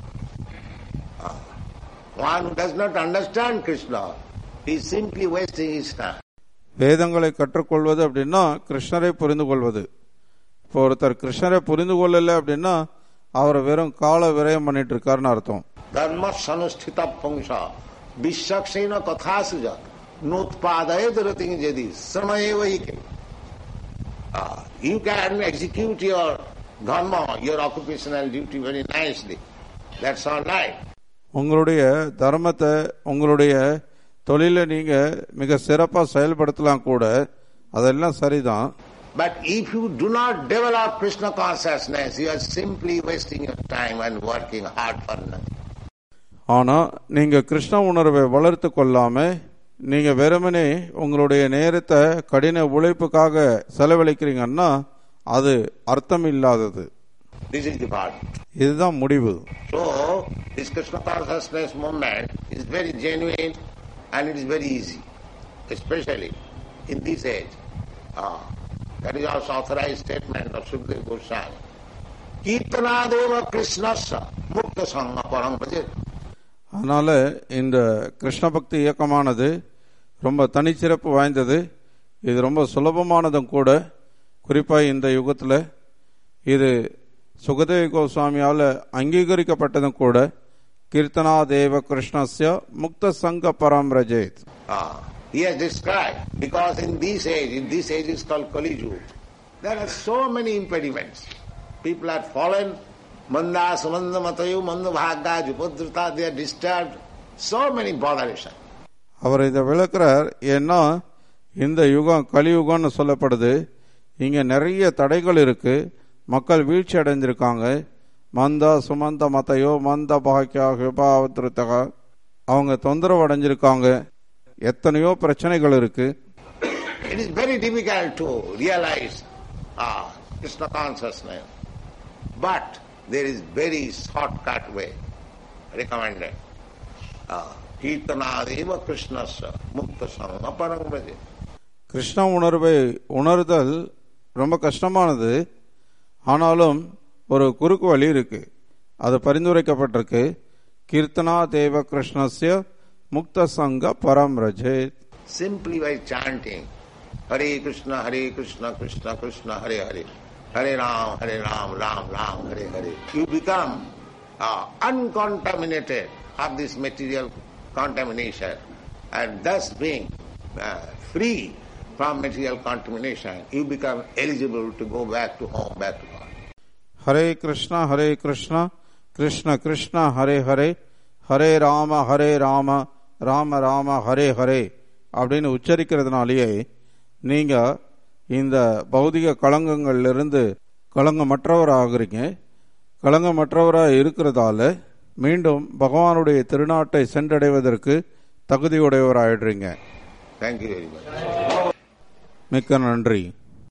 Speaker 3: Ah. One who does not understand Krishna is simply wasting his time.
Speaker 1: வேதங்களை கற்றுக்கொள்வது அப்படின்னா கிருஷ்ணரை புரிந்து கொள்வது இப்போ ஒருத்தர் கிருஷ்ணரை புரிந்து கொள்ளல அப்படின்னா அவரை வெறும் கால விரயம் பண்ணிட்டு இருக்காருன்னு அர்த்தம்
Speaker 3: Dharma sanusthita pungsha vishaksena kathasuja nutpadayat rating jadi samayevaike. Ah, You can execute your dharma, your occupational duty very nicely. That's all right.
Speaker 1: உங்களுடைய தர்மத்தை உங்களுடைய தொழிலை நீங்க மிக சிறப்பா செயல்படுத்தலாம் கூட அதெல்லாம் சரிதான்
Speaker 3: But if you do not develop Krishna consciousness, you are simply wasting your time and working hard for nothing.
Speaker 1: ஆனா நீங்க கிருஷ்ண உணர்வை வளர்த்து கொள்ளாம நீங்க வெறுமனே உங்களுடைய நேரத்தை கடின உழைப்புக்காக செலவழிக்கிறீங்கன்னா அது அர்த்தம் இல்லாதது
Speaker 3: This is the part.
Speaker 1: இதுதான் முடிவு
Speaker 3: So, this Krishna consciousness movement is very genuine and it is very easy, especially in this age. Ah, that is also authorized statement of Sukdev Goswami. Kirtanadeva Krishnasya Mukta Sangha Parang Bhajet.
Speaker 1: அதனால இந்த கிருஷ்ண பக்தி இயக்கமானது ரொம்ப தனிச்சிறப்பு வாய்ந்தது இது ரொம்ப சுலபமானதும் கூட குறிப்பா இந்த யுகத்துல இது சுகதேவ கோஸ்வாமியால அங்கீகரிக்கப்பட்டதும் கூட கீர்த்தனா தேவ கிருஷ்ணஸ்ய முக்த சங்க பரம் ரஜேத்
Speaker 3: Ah, he has described, because in this age, in this age is called Kali Yuga, there are so many impediments. People are fallen, manda, sumanda, matayu, manda, bhagga, jupodrita, they are disturbed, so many botherations.
Speaker 1: அவர் இதை விளக்குறார் ஏன்னா இந்த யுகம் கலியுகம்னு சொல்லப்படுது இங்க நிறைய தடைகள் இருக்கு மக்கள் வீழ்ச்சி அடைஞ்சிருக்காங்க மந்தா சுமந்த மத்தையோ மந்த பாக்கியா ஹிபாவத்திருத்தக அவங்க தொந்தரவு அடைஞ்சிருக்காங்க எத்தனையோ பிரச்சனைகள் இருக்கு
Speaker 3: It is very difficult to realize ah, Krishna consciousness. But there is very shortcut way recommended. Ah, Kirtanadeva Krishnasya Mukta Sangha Parang Bhaje.
Speaker 1: Krishna உணர்வை உணர்தல் ரொம்ப கஷ்டமானது ஆனாலும் ஒரு குறுக்கு வழி இருக்கு அது பரிந்துரைக்கப்பட்டிருக்கு கீர்த்தனா தேவ கிருஷ்ணஸ்ய முக்த சங்க பரம் ரஜேத்
Speaker 3: Simply by chanting Hare Krishna, Hare Krishna, Krishna Krishna, Hare Hare, Hare Ram, Hare Ram, Ram Ram, Hare Hare, you become uh, uncontaminated of this material contamination and thus being uh, free from material contamination, you become eligible to go back to home, back to God.
Speaker 1: Hare Krishna Hare Krishna Krishna Krishna Hare Hare Hare Rama Hare Rama Rama Rama Hare Hare அப்படின்னு உச்சரிக்கிறதுனாலேயே நீங்க இந்த பௌதிக களங்கங்களிலிருந்து களங்கமற்றவர் ஆகுறீங்க களங்கமற்றவராக இருக்கிறதால மீண்டும் பகவானுடைய திருநாட்டை சென்றடைவதற்கு தகுதியுடையவராயிடுறீங்க
Speaker 3: Thank you very much.
Speaker 1: மிக்க நன்றி